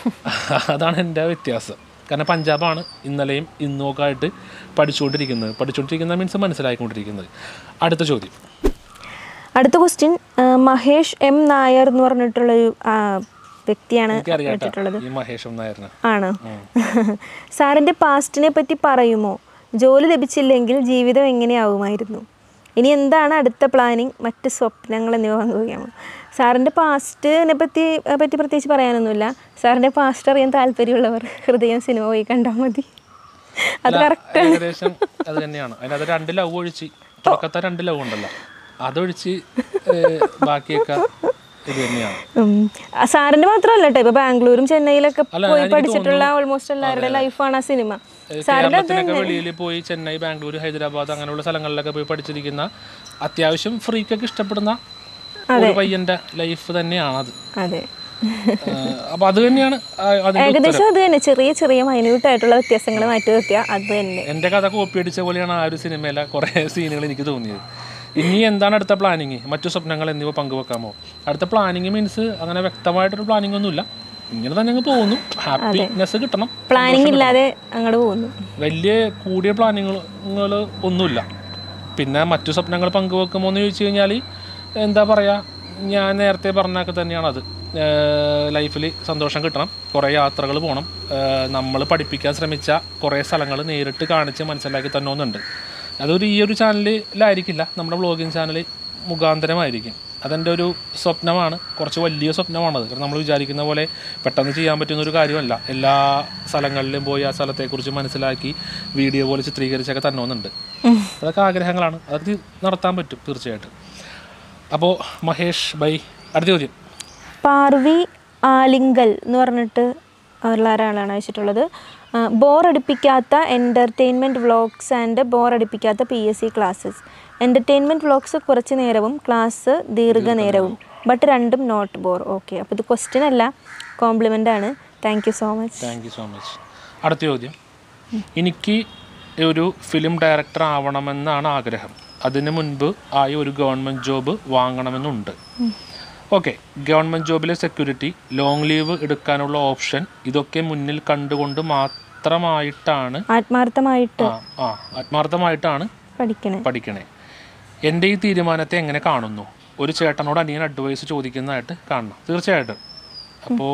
അതാണ് എൻ്റെ വ്യത്യാസം കാരണം പഞ്ചാബാണ് ഇന്നലെയും ഇന്നും ഒക്കെ ആയിട്ട് പഠിച്ചുകൊണ്ടിരിക്കുന്നത് പഠിച്ചുകൊണ്ടിരിക്കുന്നത് മീൻസ് മനസ്സിലാക്കിക്കൊണ്ടിരിക്കുന്നത് അടുത്ത ചോദ്യം അടുത്ത ക്വസ്റ്റ്യൻ മഹേഷ് എം നായർ എന്ന് പറഞ്ഞിട്ടുള്ളൊരു ആ, വ്യക്തിയാണ് എനിക്കറിയാം ഇട്ടിട്ടുള്ളത് ഈ മഹേഷം നായറിന് ആണ് സാറിൻ്റെ പാസ്റ്റിനെ പറ്റി പറയുമോ ജോലി ലഭിച്ചില്ലെങ്കിൽ ജീവിതം എങ്ങനെയാവുമായിരുന്നു ഇനി എന്താണ് അടുത്ത പ്ലാനിങ് മറ്റ് സ്വപ്നങ്ങൾ എന്നിവ പങ്കുവയ്ക്കാമോ സാറിൻ്റെ പാസ്റ്റിനെ പറ്റി പറ്റി പ്രത്യേകിച്ച് പറയാനൊന്നുമില്ല സാറിൻ്റെ പാസ്റ്റ് അറിയാൻ താല്പര്യമുള്ളവർ ഹൃദയം സിനിമ പോയി കണ്ടാൽ മതി അത് കറക്റ്റ് ഏകദേശം അത് തന്നെയാണ് അതിനകത്ത് രണ്ട് ലവ് ഒഴിച്ച് തുടക്കത്തെ രണ്ട് ലവ് ഉണ്ടല്ലോ അതൊഴിച്ച് ഏഹ്, ബാക്കിയൊക്കെ ഇത് തന്നെയാണ് സാറിൻ്റെ മാത്രമല്ല കേട്ടോ ഇപ്പൊ ബാംഗ്ലൂരും ചെന്നൈയിലൊക്കെ അല്ല, പോയി എനിക്ക് പഠിച്ചിട്ടുള്ള ഓൾമോസ്റ്റ് എല്ലാവരുടെ ലൈഫാണ് ആ സിനിമ സാറിൻ്റെ കേരളത്തിലൊക്കെ വെളിയിൽ പോയി ചെന്നൈ ബാംഗ്ലൂർ ഹൈദരാബാദ് അങ്ങനെയുള്ള സ്ഥലങ്ങളിലൊക്കെ പോയി പഠിച്ചിരിക്കുന്ന അത്യാവശ്യം ഫ്രീക്കൊക്കെ ഇഷ്ടപ്പെടുന്ന ഒരു പയ്യന്റെ ലൈഫ് തന്നെയാണത് അതെ ഏഹ്, അപ്പൊ അത് തന്നെയാണ് ആ- അതിന്റെ ഏകദേശം അത് തന്നെ ചെറിയ ചെറിയ മൈന്യൂട്ട് ആയിട്ടുള്ള വ്യത്യാസങ്ങൾ മാറ്റി നിർത്തിയാൽ അത് തന്നെ എൻ്റെ കഥ കോപ്പി അടിച്ച പോലെയാണ് ആ ഒരു സിനിമയിലെ കുറേ സീനുകൾ എനിക്ക് തോന്നിയത് ഇനി എന്താണ് അടുത്ത പ്ലാനിങ് മറ്റു സ്വപ്നങ്ങൾ എന്നിവ പങ്കുവെക്കാമോ അടുത്ത പ്ലാനിങ് മീൻസ് അങ്ങനെ വ്യക്തമായിട്ടൊരു പ്ലാനിങ് ഒന്നുമില്ല ഇങ്ങനെ തന്നെ അങ്ങ് പോകുന്നു ഹാപ്പിനെസ് കിട്ടണം പ്ലാനിങ് ഇല്ലാതെ അങ്ങോട്ട് പോകുന്നു വലിയ കൂടിയ പ്ലാനിങ്ങുകൾ ഒന്നുമില്ല പിന്നെ മറ്റു സ്വപ്നങ്ങൾ പങ്കുവെക്കുമോ എന്ന് ചോദിച്ചു കഴിഞ്ഞാൽ എന്താ പറയുക ഞാൻ നേരത്തെ പറഞ്ഞൊക്കെ തന്നെയാണ് അത് ലൈഫിൽ സന്തോഷം കിട്ടണം കുറേ യാത്രകൾ പോകണം നമ്മൾ പഠിപ്പിക്കാൻ ശ്രമിച്ച കുറേ സ്ഥലങ്ങൾ നേരിട്ട് കാണിച്ച് മനസ്സിലാക്കി തന്നോന്നുണ്ട് അതൊരു ഈ ഒരു ചാനലിലായിരിക്കില്ല നമ്മുടെ വ്ളോഗിങ് ചാനൽ മുഖാന്തരമായിരിക്കും അതെൻ്റെ ഒരു സ്വപ്നമാണ് കുറച്ച് വലിയ സ്വപ്നമാണത് കാരണം നമ്മൾ വിചാരിക്കുന്ന പോലെ പെട്ടെന്ന് ചെയ്യാൻ പറ്റുന്ന ഒരു കാര്യമല്ല എല്ലാ സ്ഥലങ്ങളിലും പോയി ആ സ്ഥലത്തെക്കുറിച്ച് മനസ്സിലാക്കി വീഡിയോ പോലെ ചിത്രീകരിച്ചൊക്കെ തന്നോന്നുണ്ട് അതൊക്കെ ആഗ്രഹങ്ങളാണ് അതൊക്കെ നടത്താൻ പറ്റും തീർച്ചയായിട്ടും അപ്പോൾ മഹേഷ് ബൈ അടുത്ത ചോദ്യം പാർവി ആലിങ്കൽ എന്ന് പറഞ്ഞിട്ട് ഉള്ള ഒരാളാണ് അയച്ചിട്ടുള്ളത് ബോറടിപ്പിക്കാത്ത എൻ്റർടൈൻമെൻറ്റ് വ്ളോഗ്സ് ആൻഡ് ബോറടിപ്പിക്കാത്ത P S C classes entertainment vlogs കുറച്ച് നേരവും ക്ലാസ് ദീർഘനേരവും ബട്ട് രണ്ടും നോട്ട് ബോർ ഓക്കെ അപ്പോൾ ഇത് ക്വസ്റ്റ്യൻ അല്ല കോംപ്ലിമെൻ്റ് ആണ് thank you so much thank you so much അടുത്ത ചോദ്യം എനിക്ക് ഒരു ഫിലിം ഡയറക്ടർ ആവണമെന്നാണ് ആഗ്രഹം അതിനു മുൻപ് ആയി ഒരു ഗവൺമെൻറ് ജോബ് വാങ്ങണമെന്നുണ്ട് ഓക്കെ ഗവൺമെൻറ് ജോബിലെ സെക്യൂരിറ്റി ലോങ് ലീവ് എടുക്കാനുള്ള ഓപ്ഷൻ ഇതൊക്കെ മുന്നിൽ കണ്ടുകൊണ്ട് മാത്രമായിട്ടാണ് ആത്മാർത്ഥമായിട്ട് ആ ആ ആത്മാർത്ഥമായിട്ടാണ് പഠിക്കണേ പഠിക്കണേ എൻ്റെ ഈ തീരുമാനത്തെ എങ്ങനെ കാണുന്നു ഒരു ചേട്ടനോട് അനിയൻ അഡ്വൈസ് ചോദിക്കുന്നതായിട്ട് കാണണം തീർച്ചയായിട്ടും അപ്പോൾ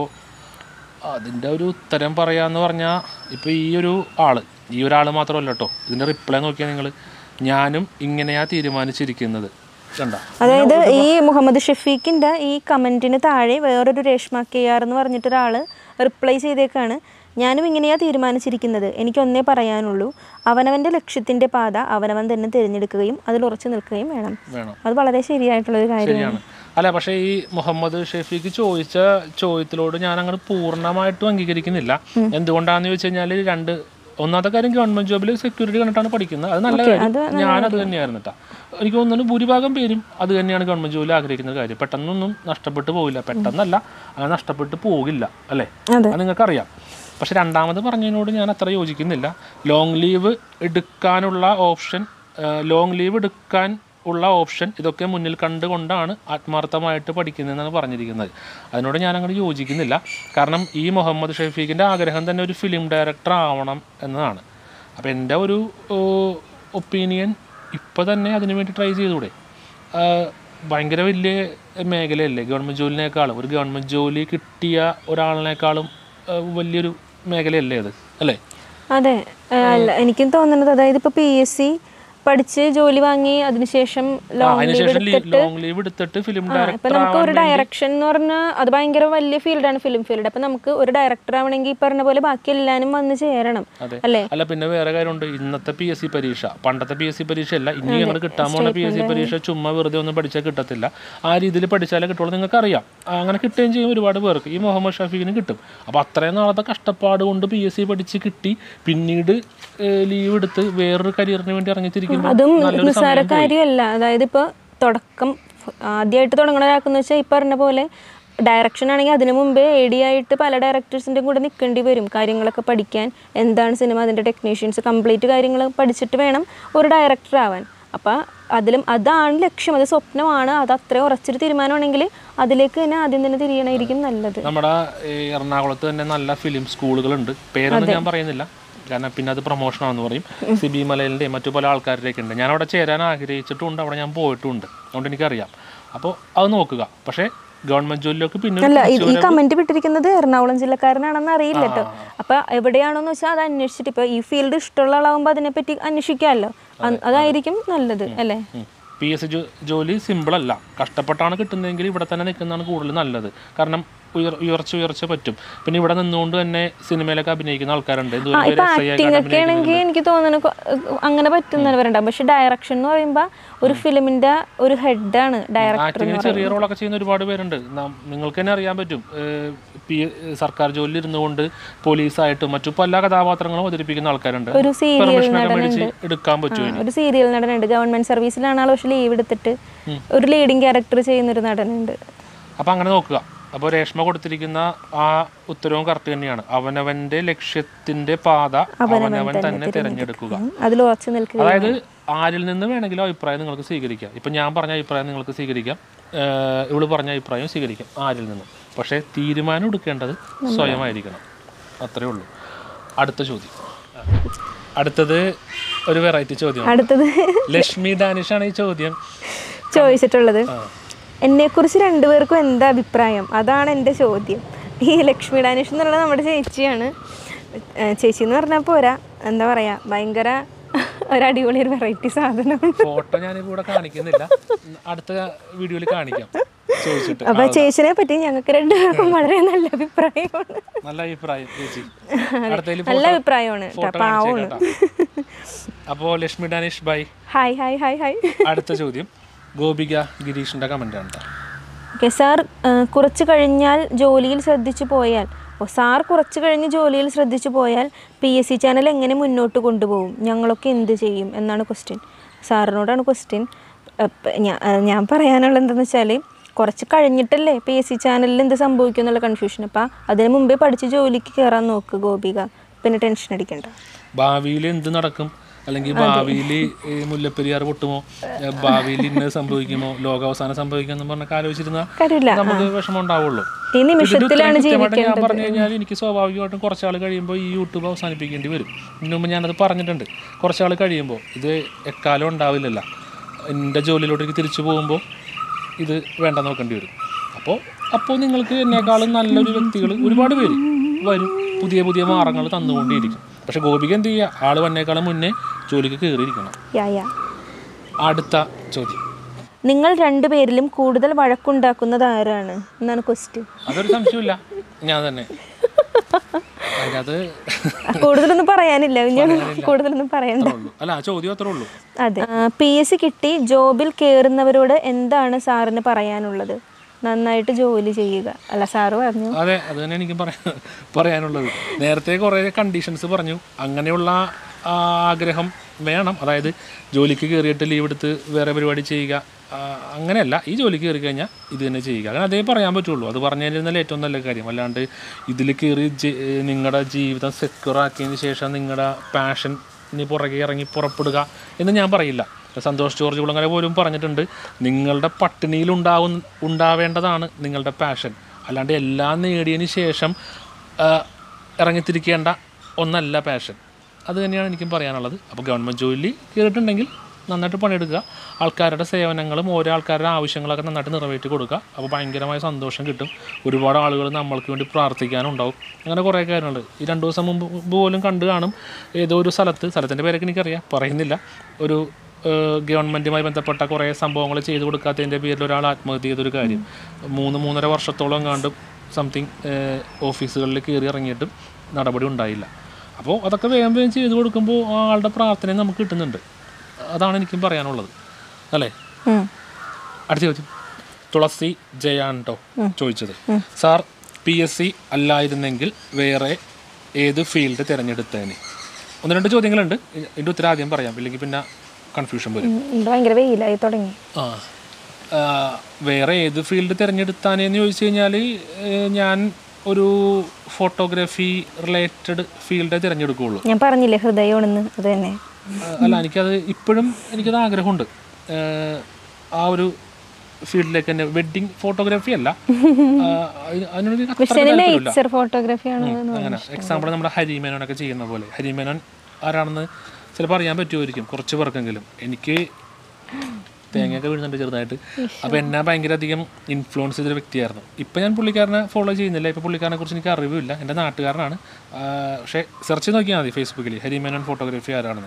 അതിൻ്റെ ഒരു ഉത്തരം പറയാന്ന് പറഞ്ഞാൽ ഇപ്പോൾ ഈ ഒരു ആള് ഈ ഒരാൾ മാത്രമല്ല കേട്ടോ ഇതിൻ്റെ റിപ്ലൈ നോക്കിയാൽ നിങ്ങൾ ഞാനും ഇങ്ങനെയാ തീരുമാനിച്ചിരിക്കുന്നത് കണ്ട അതായത് ഈ മുഹമ്മദ് ഷഫീഖിൻ്റെ ഈ കമൻറ്റിന് താഴെ വേറൊരു രേഷ്മ കെ ആർ എന്ന് പറഞ്ഞിട്ടൊരാൾ റിപ്ലൈ ചെയ്തേക്കാണ് ഞാനും ഇങ്ങനെയാ തീരുമാനിച്ചിരിക്കുന്നത് എനിക്കൊന്നേ പറയാനുള്ളൂ അവനവൻ്റെ ലക്ഷ്യത്തിൻ്റെ പാത അവനവൻ തന്നെ തിരഞ്ഞെടുക്കുകയും അതിൽ ഉറച്ചു നിൽക്കുകയും വേണം വേണം അത് വളരെ ശരിയായിട്ടുള്ളൊരു കാര്യമാണ് ശരിയാണ് അല്ല പക്ഷേ ഈ മുഹമ്മദ് ഷെഫീഖ് ചോദിച്ച ചോദ്യത്തിലോട് ഞാൻ അങ്ങനെ പൂർണ്ണമായിട്ടും അംഗീകരിക്കുന്നില്ല എന്തുകൊണ്ടാന്ന് ചോദിച്ചു കഴിഞ്ഞാൽ രണ്ട് ഒന്നാമത്തെ കാര്യം ഗവൺമെന്റ് ജോബിൽ സെക്യൂരിറ്റി കണ്ടിട്ടാണ് പഠിക്കുന്നത് അത് നല്ല കാര്യം ഞാൻ അത് തന്നെയായിരുന്നു കേട്ടോ എനിക്ക് തോന്നുന്നു ഭൂരിഭാഗം പേരും അത് തന്നെയാണ് ഗവൺമെന്റ് ജോലി ആഗ്രഹിക്കുന്ന കാര്യം പെട്ടെന്നൊന്നും നഷ്ടപ്പെട്ടു പോകില്ല പെട്ടെന്നല്ല അങ്ങനെ നഷ്ടപ്പെട്ടു പോകില്ല അല്ലേ അതെ. അത് നിങ്ങൾക്കറിയാം പക്ഷെ രണ്ടാമത് പറഞ്ഞതിനോട് ഞാൻ അത്ര യോജിക്കുന്നില്ല ലോങ് ലീവ് എടുക്കാനുള്ള ഓപ്ഷൻ ലോങ് ലീവ് എടുക്കാൻ ഉള്ള ഓപ്ഷൻ ഇതൊക്കെ മുന്നിൽ കണ്ടുകൊണ്ടാണ് ആത്മാർത്ഥമായിട്ട് പഠിക്കുന്നതെന്നാണ് പറഞ്ഞിരിക്കുന്നത് അതിനോട് ഞാൻ അങ്ങോട്ട് യോജിക്കുന്നില്ല കാരണം ഈ മുഹമ്മദ് ഷഫീഖിൻ്റെ ആഗ്രഹം തന്നെ ഒരു ഫിലിം ഡയറക്ടർ ആവണം എന്നതാണ് അപ്പോൾ എൻ്റെ ഒരു ഒപ്പീനിയൻ ഇപ്പോൾ തന്നെ അതിനു വേണ്ടി ട്രൈ ചെയ്തുകൂടെ ആഹ് ഭയങ്കര വലിയ മേഖലയല്ലേ ഗവൺമെൻറ് ജോലിനേക്കാളും ഒരു ഗവൺമെൻറ് ജോലി കിട്ടിയ ഒരാളിനേക്കാളും ആഹ് വലിയൊരു മേഖലയല്ലേ അത് അല്ലേ അതെ ആ, അല്ല എനിക്കും തോന്നുന്നത് അതായത് ഇപ്പോൾ പി എസ് സി പഠിച്ച് ജോലി വാങ്ങി അതിനുശേഷം ലോങ് ലീവ് അതിനുശേഷം എടുത്തിട്ട് ലോങ് ലീവ് എടുത്തിട്ട് ഫിലിം ഇപ്പൊ ഡയറക്ടർ നമുക്ക് ഒരു ഡയറക്ഷൻ എന്ന് പറഞ്ഞാൽ അത് ഭയങ്കര വലിയ ഫീൽഡാണ് ഫിലിം ഫീൽഡ് അപ്പൊ നമുക്ക് ഒരു ഡയറക്ടർ ആവണമെങ്കിൽ ഈ പറഞ്ഞ പോലെ ബാക്കി എല്ലാവരും വന്ന് ചേരണം അതെ. അല്ലേ അല്ല പിന്നെ വേറെ കാര്യമുണ്ട് ഇന്നത്തെ പി എസ് സി പരീക്ഷ പണ്ടത്തെ പി എസ് സി പരീക്ഷ അല്ല ഇനി ഞങ്ങൾ കിട്ടാൻ പോകുന്ന പി എസ് സി പരീക്ഷ ചുമ്മാ വെറുതെ ഒന്നും പഠിച്ചാൽ കിട്ടത്തില്ല ആ രീതിയിൽ പഠിച്ചാലേ കിട്ടുള്ളൂ നിങ്ങൾക്ക് അറിയാം അങ്ങനെ കിട്ടുകയും ചെയ്യും ഒരുപാട് പേർക്ക് ഈ മുഹമ്മദ് ഷഫീഖിന് കിട്ടും അപ്പോൾ അത്രയും നാളത്തെ കഷ്ടപ്പാട് കൊണ്ട് പി എസ് സി പഠിച്ച് കിട്ടി പിന്നീട് ലീവ് എടുത്ത് വേറൊരു കരിയറിന് വേണ്ടി ഇറങ്ങിത്തിരിക്കുമ്പോൾ അതും നല്ലൊരു നിസ്സാര കാര്യമല്ല അതായത് ഇപ്പോൾ തുടക്കം ആദ്യമായിട്ട് തുടങ്ങണ ഒരാൾക്കെന്ന് വെച്ചാൽ ഈ പറഞ്ഞ പോലെ ഡയറക്ഷൻ ആണെങ്കിൽ അതിനു മുമ്പേ എ ഡി ആയിട്ട് പല ഡയറക്ടേഴ്സിൻ്റെ കൂടെ നിൽക്കേണ്ടി വരും കാര്യങ്ങളൊക്കെ പഠിക്കാൻ എന്താണ് സിനിമ അതിൻ്റെ ടെക്നീഷ്യൻസ് കംപ്ലീറ്റ് കാര്യങ്ങൾ പഠിച്ചിട്ട് വേണം ഒരു ഡയറക്ടർ ആവാൻ അപ്പോൾ അതിലും അതാണ് ലക്ഷ്യം അത് സ്വപ്നമാണ് അത് അത്രയും ഉറച്ചൊരു തീരുമാനമാണെങ്കിൽ അതിലേക്ക് തന്നെ ആദ്യം തന്നെ തിരിയണമായിരിക്കും നല്ലത് നമ്മുടെ ഈ എറണാകുളത്ത് തന്നെ നല്ല ഫിലിം സ്കൂളുകളുണ്ട് പേരൊന്നും ഞാൻ പറയുന്നില്ല കാരണം പിന്നെ അത് പ്രൊമോഷനാണെന്ന് പറയും സിബി മലയിലിൻ്റെ മറ്റു പല ആൾക്കാരുടെയൊക്കെ ഉണ്ട് ഞാൻ അവിടെ ചേരാൻ ആഗ്രഹിച്ചിട്ടുണ്ട് അവിടെ ഞാൻ പോയിട്ടുണ്ട് അതുകൊണ്ട് എനിക്കറിയാം അപ്പോൾ അത് നോക്കുക പക്ഷേ ഗവൺമെൻറ് ജോലിയിലേക്ക് പിന്നെ ഒരു അല്ല ഇത് ഈ കമന്റ് വിട്ടിരിക്കുന്നത് എറണാകുളം ജില്ലക്കാരനാണെന്ന് അറിയില്ല കേട്ടോ അപ്പൊ എവിടെയാണോന്ന് വെച്ചാൽ അത് അന്വേഷിച്ചിട്ട് ഇപ്പൊ ഈ ഫീൽഡ് ഇഷ്ടമുള്ള ആളാവുമ്പോൾ അതിനെപ്പറ്റി അന്വേഷിക്കാമല്ലോ അ- അതായിരിക്കും നല്ലത് അല്ലേ പി എസ് സി ജോലി സിമ്പിൾ അല്ല കഷ്ടപ്പെട്ടാണ് കിട്ടുന്നതെങ്കിൽ ഇവിടെ തന്നെ നിൽക്കുന്നതാണ് കൂടുതൽ നല്ലത് കാരണം ഉയർ ഉയർച്ച ഉയർച്ച പറ്റും പിന്നെ ഇവിടെ നിന്നുകൊണ്ട് തന്നെ സിനിമയിലൊക്കെ അഭിനയിക്കുന്ന ആൾക്കാരുണ്ട് എന്തോരം പേര് ഇപ്പൊ SI ആയിട്ട് ആക്ടിംഗ് ഒക്കെ ആണെങ്കിൽ എനിക്ക് തോന്നുന്നു കൊ- അങ്ങനെ പറ്റുന്നവരുണ്ടാവും പക്ഷെ ഡയറക്ഷൻ എന്ന് പറയുമ്പോൾ ഒരു ഫിലിമിന്റെ ഒരു ഹെഡാണ് ഡയറക്ടർ ആക്ടിങ്ങിന് ചെറിയ റോളൊക്കെ ചെയ്യുന്ന ഒരുപാട് പേരുണ്ട് നം- നിങ്ങൾക്ക് തന്നെ അറിയാൻ പറ്റും ഏഹ് പി സർക്കാർ ജോലിയിൽ ഇരുന്നുകൊണ്ട് പോലീസായിട്ടും മറ്റു പല കഥാപാത്രങ്ങളും അവതരിപ്പിക്കുന്ന ആൾക്കാരുണ്ട് ഒരു സീരിയൽ പെർമിഷനൊക്കെ മേടിച്ച് എടുക്കാൻ പറ്റും ഒരു സീരിയൽ നടനുണ്ട് ഗവൺമെന്റ് സർവീസിലാണ് ആൾ പക്ഷെ ലീവ് എടുത്തിട്ട് ഒരു ലീഡിങ് ക്യാരക്ടർ ചെയ്യുന്ന ഒരു നടനുണ്ട് അപ്പം അങ്ങനെ നോക്കുക അപ്പോൾ രേഷ്മ കൊടുത്തിരിക്കുന്ന ആ ഉത്തരവും കറക്റ്റ് തന്നെയാണ് അവനവന്റെ ലക്ഷ്യത്തിന്റെ പാത അവനവൻ തന്നെ തിരഞ്ഞെടുക്കുക അതിൽ ഉറച്ചു നിൽക്കുക അതായത് ആരിൽ നിന്ന് വേണമെങ്കിലും അഭിപ്രായം നിങ്ങൾക്ക് സ്വീകരിക്കാം ഇപ്പം ഞാൻ പറഞ്ഞ അഭിപ്രായം നിങ്ങൾക്ക് സ്വീകരിക്കാം ഏഹ് ഇവള് പറഞ്ഞ അഭിപ്രായം സ്വീകരിക്കാം ആരിൽ നിന്നും പക്ഷേ തീരുമാനം എടുക്കേണ്ടത് സ്വയമായിരിക്കണം അത്രേ ഉള്ളൂ അടുത്ത ചോദ്യം അടുത്തത് ഒരു വെറൈറ്റി ചോദ്യം അടുത്തത് ലക്ഷ്മി ഡാനിഷാണ് ഈ ചോദ്യം ചോദിച്ചിട്ടുള്ളത് എന്നെക്കുറിച്ച് രണ്ടുപേർക്കും എന്താ അഭിപ്രായം അതാണ് എൻ്റെ ചോദ്യം ഈ ലക്ഷ്മി ഡാനിഷ് എന്ന് പറയുന്നത് നമ്മുടെ ചേച്ചിയാണ് ഏ, ചേച്ചി എന്ന് പറഞ്ഞാൽ പോരാ എന്താ പറയാ ഭയങ്കര ഒരു അടിപൊളി ഒരു വെറൈറ്റി സാധനമാണ് ഫോട്ടോ ഞാനിപ്പോൾ ഇവിടെ കാണിക്കുന്നില്ല അടുത്ത വീഡിയോയിൽ കാണിക്കാം ചോദിച്ചിട്ട് അപ്പൊ ചേച്ചിനെ പറ്റി ഞങ്ങൾക്ക് രണ്ടുപേർക്കും വളരെ നല്ല അഭിപ്രായമാണ് നല്ല അഭിപ്രായം ചേച്ചി അടുത്തതിൽ നല്ല അഭിപ്രായമാണ് കേട്ടോ ഫോട്ടോ പാവമാണ് കാണിച്ചേക്കാം അപ്പോൾ Lakshmi Danish bye hi hi hi hi അടുത്ത ചോദ്യം ഗോപിക ഗിരീഷിന്റെ കമന്റ് ആണ് ട്ടോ. ഓക്കെ സാർ ഏഹ്, കുറച്ച് കഴിഞ്ഞാൽ ജോലിയിൽ ശ്രദ്ധിച്ചു പോയാൽ ഓ സാർ കുറച്ച് കഴിഞ്ഞ് ജോലിയിൽ ശ്രദ്ധിച്ചു പോയാൽ പി എസ് സി ചാനൽ എങ്ങനെ മുന്നോട്ട് കൊണ്ടുപോകും ഞങ്ങളൊക്കെ എന്ത് ചെയ്യും എന്നാണ് ക്വസ്റ്റ്യൻ സാറിനോടാണ് ക്വസ്റ്റ്യൻ ഞാൻ പറയാനുള്ളത് എന്താണെന്ന് വെച്ചാൽ കുറച്ച് കഴിഞ്ഞിട്ടല്ലേ പി എസ് സി ചാനലിൽ എന്ത് സംഭവിക്കും എന്നുള്ള കൺഫ്യൂഷൻ അപ്പം അതിന് മുമ്പേ പഠിച്ച് ജോലിക്ക് കയറാൻ നോക്ക് ഗോപിക പിന്നെ ടെൻഷൻ അടിക്കണ്ട ഭാവിയിൽ എന്ത് നടക്കും അല്ലെങ്കിൽ ഭാവിയിൽ മുല്ലപ്പെരിയാർ പൊട്ടുമോ ഭാവിയിൽ ഇന്നത് സംഭവിക്കുമോ ലോകാവസാനം സംഭവിക്കുമെന്ന് പറഞ്ഞൊക്കെ ആലോചിച്ചിരുന്ന കാര്യമില്ല നമുക്ക് വിഷമം ഉണ്ടാവുള്ളൂ ഈ നിമിഷത്തിലാണ് കൃത്യമായിട്ട് ഞാൻ ജീവിക്കേണ്ടത് പറഞ്ഞു കഴിഞ്ഞാൽ എനിക്ക് സ്വാഭാവികമായിട്ടും കുറച്ചാൾ കഴിയുമ്പോൾ ഈ യൂട്യൂബ് അവസാനിപ്പിക്കേണ്ടി വരും ഇതിനു മുമ്പ് ഞാനത് പറഞ്ഞിട്ടുണ്ട് കുറച്ചാൾ കഴിയുമ്പോൾ ഇത് എക്കാലം ഉണ്ടാവില്ലല്ലോ എൻ്റെ ജോലിയിലോട്ടേക്ക് തിരിച്ചു പോകുമ്പോൾ ഇത് വേണ്ട നോക്കേണ്ടി വരും അപ്പോൾ അപ്പോൾ നിങ്ങൾക്ക് എന്നെക്കാളും നല്ലൊരു വ്യക്തികൾ ഒരുപാട് പേര് വരും പുതിയ പുതിയ മാർഗങ്ങൾ തന്നുകൊണ്ടേയിരിക്കും പക്ഷെ ഗോപിക എന്ത് ചെയ്യുക ആൾ വന്നേക്കാളും മുന്നേ ജോലിക്ക് കയറിയിരിക്കണം യാ യാ അടുത്ത ചോദ്യം നിങ്ങൾ രണ്ടുപേരിലും കൂടുതൽ വഴക്കുണ്ടാക്കുന്നത് ആരാണ് എന്നാണ് ക്വസ്റ്റ്യൻ അതൊരു സംശയമില്ല ഞാൻ തന്നെ അതിനകത്ത് കൂടുതലൊന്നും പറയാനില്ല ഞാൻ കൂടുതലൊന്നും പറയണ്ട ഉള്ളൂ അല്ല ആ ചോദ്യം അത്രേ ഉള്ളൂ അതെ പി എസ് സി കിട്ടി ജോബിൽ കയറുന്നവരോട് എന്താണ് സാറിന് പറയാനുള്ളത് നന്നായിട്ട് ജോലി ചെയ്യുക അല്ല സാറ് പറഞ്ഞു അതെ അത് തന്നെ എനിക്ക് പറയാൻ പറയാനുള്ളത് നേരത്തെ കുറേ കണ്ടീഷൻസ് പറഞ്ഞു അങ്ങനെയുള്ള ആ, ആഗ്രഹം വേണം അതായത് ജോലിക്ക് കയറിയിട്ട് ലീവ് എടുത്ത് വേറെ പരിപാടി ചെയ്യുക ആ, അങ്ങനെയല്ല ഈ ജോലിക്ക് കയറി കഴിഞ്ഞാൽ ഇത് തന്നെ ചെയ്യുക അങ്ങനെ അതേ പറയാൻ പറ്റുള്ളൂ അത് പറഞ്ഞു കഴിഞ്ഞാൽ ഏറ്റവും നല്ല കാര്യം അല്ലാണ്ട് ഇതിൽ കയറി നിങ്ങളുടെ ജീവിതം സെക്യൂർ ആക്കിയതിന് ശേഷം നിങ്ങളുടെ പാഷന് പുറകെ ഇറങ്ങി പുറപ്പെടുക എന്ന് ഞാൻ പറയില്ല സന്തോഷ് ജോർജ് കുളങ്ങര പോലും പറഞ്ഞിട്ടുണ്ട് നിങ്ങളുടെ പട്ടിണിയിൽ ഉണ്ടാവും ഉണ്ടാവേണ്ടതാണ് നിങ്ങളുടെ പാഷൻ അല്ലാണ്ട് എല്ലാം നേടിയതിന് ശേഷം ആ, ഇറങ്ങിത്തിരിക്കേണ്ട ഒന്നല്ല പാഷൻ അത് തന്നെയാണ് എനിക്കും പറയാനുള്ളത് അപ്പോൾ ഗവൺമെൻറ് ജോലി കയറിയിട്ടുണ്ടെങ്കിൽ നന്നായിട്ട് പണിയെടുക്കുക ആൾക്കാരുടെ സേവനങ്ങളും ഓരോ ആൾക്കാരുടെ ആവശ്യങ്ങളൊക്കെ നന്നായിട്ട് നിറവേറ്റി കൊടുക്കുക അപ്പോൾ ഭയങ്കരമായ സന്തോഷം കിട്ടും ഒരുപാട് ആളുകൾ നമ്മൾക്ക് വേണ്ടി പ്രാർത്ഥിക്കാനുണ്ടാവും അങ്ങനെ കുറേ കാര്യങ്ങളുണ്ട് ഈ രണ്ട് ദിവസം മുമ്പ് മുമ്പ് പോലും കണ്ടു കാണും ഏതോ ഒരു സ്ഥലത്ത് സ്ഥലത്തിൻ്റെ പേരൊക്കെ എനിക്കറിയാം പറയുന്നില്ല ഒരു ഏഹ്, ഗവൺമെൻറ്റുമായി ബന്ധപ്പെട്ട കുറേ സംഭവങ്ങൾ ചെയ്തു കൊടുക്കാത്തതിൻ്റെ പേരിൽ ഒരാൾ ആത്മഹത്യ ചെയ്തൊരു കാര്യം മൂന്ന് മൂന്നര വർഷത്തോളം കണ്ട് സംതിങ് ഓഫീസുകളിൽ കയറി ഇറങ്ങിയിട്ടും നടപടി ഉണ്ടായില്ല അപ്പോൾ അതൊക്കെ വേഗം വേഗം ചെയ്തു കൊടുക്കുമ്പോൾ ആ ആളുടെ പ്രാർത്ഥനയും നമുക്ക് കിട്ടുന്നുണ്ട് അതാണ് എനിക്കും പറയാനുള്ളത് അല്ലേ ഉം. അടുത്ത ചോദ്യം തുളസി ജയാൻട്ടോ ചോദിച്ചത് സാർ പി എസ് സി അല്ലായിരുന്നെങ്കിൽ വേറെ ഏത് ഫീൽഡ് തിരഞ്ഞെടുത്തേനെ ഒന്ന് രണ്ട് ചോദ്യങ്ങളുണ്ട് ഇതിൻ്റെ ഉത്തരം ആദ്യം പറയാം ഇല്ലെങ്കിൽ പിന്നെ കൺഫ്യൂഷൻ വരും ഉം, ഇവിടെ ഭയങ്കര വെയിലായി തുടങ്ങി ആ ആ, വേറെ ഏത് ഫീൽഡ് തിരഞ്ഞെടുത്താനെന്ന് ചോദിച്ചു കഴിഞ്ഞാൽ ഞാൻ ഒരു ഫോട്ടോഗ്രാഫി റിലേറ്റഡ് ഫീൽഡേ തിരഞ്ഞെടുക്കുകയുള്ളൂ ഞാൻ പറഞ്ഞില്ലേ ഹൃദയമാണെന്ന് അത് തന്നെ ആ, അല്ല എനിക്കത് ഇപ്പോഴും എനിക്കത് ആഗ്രഹമുണ്ട് ആ, ആ ഒരു ഫീൽഡിലേക്ക് തന്നെ വെഡ്ഡിങ് ഫോട്ടോഗ്രാഫി അല്ല ആ, അതിന് അതിനോട് എനിക്ക് അത്ര താല്പര്യമില്ല നേച്ചർ ഫോട്ടോഗ്രാഫിയാണ് അങ്ങനെ എക്സാമ്പിൾ നമ്മുടെ ഹരിമേനോനൊക്കെ ചെയ്യുന്ന പോലെ ഹരിമേനോൻ ആരാണെന്ന് ചിലപ്പോൾ അറിയാൻ പറ്റുമായിരിക്കും കുറച്ച് പേർക്കെങ്കിലും എനിക്ക് തേങ്ങയൊക്കെ വീഴുന്നുണ്ട് ചെറുതായിട്ട് അപ്പോൾ എന്നെ ഭയങ്കര അധികം ഇൻഫ്ലുവൻസ് ചെയ്തൊരു വ്യക്തിയായിരുന്നു ഇപ്പം ഞാൻ പുള്ളിക്കാരനെ ഫോളോ ചെയ്യുന്നില്ല ഇപ്പോൾ പുള്ളിക്കാരനെ കുറിച്ച് എനിക്ക് അറിവില്ല എൻ്റെ നാട്ടുകാരനാണ് ആ, പക്ഷേ സെർച്ച് ചെയ്ത് നോക്കിയാൽ മതി ഫേസ്ബുക്കിൽ ഹരിമേനോൻ ഫോട്ടോഗ്രാഫി ആരാണെന്ന്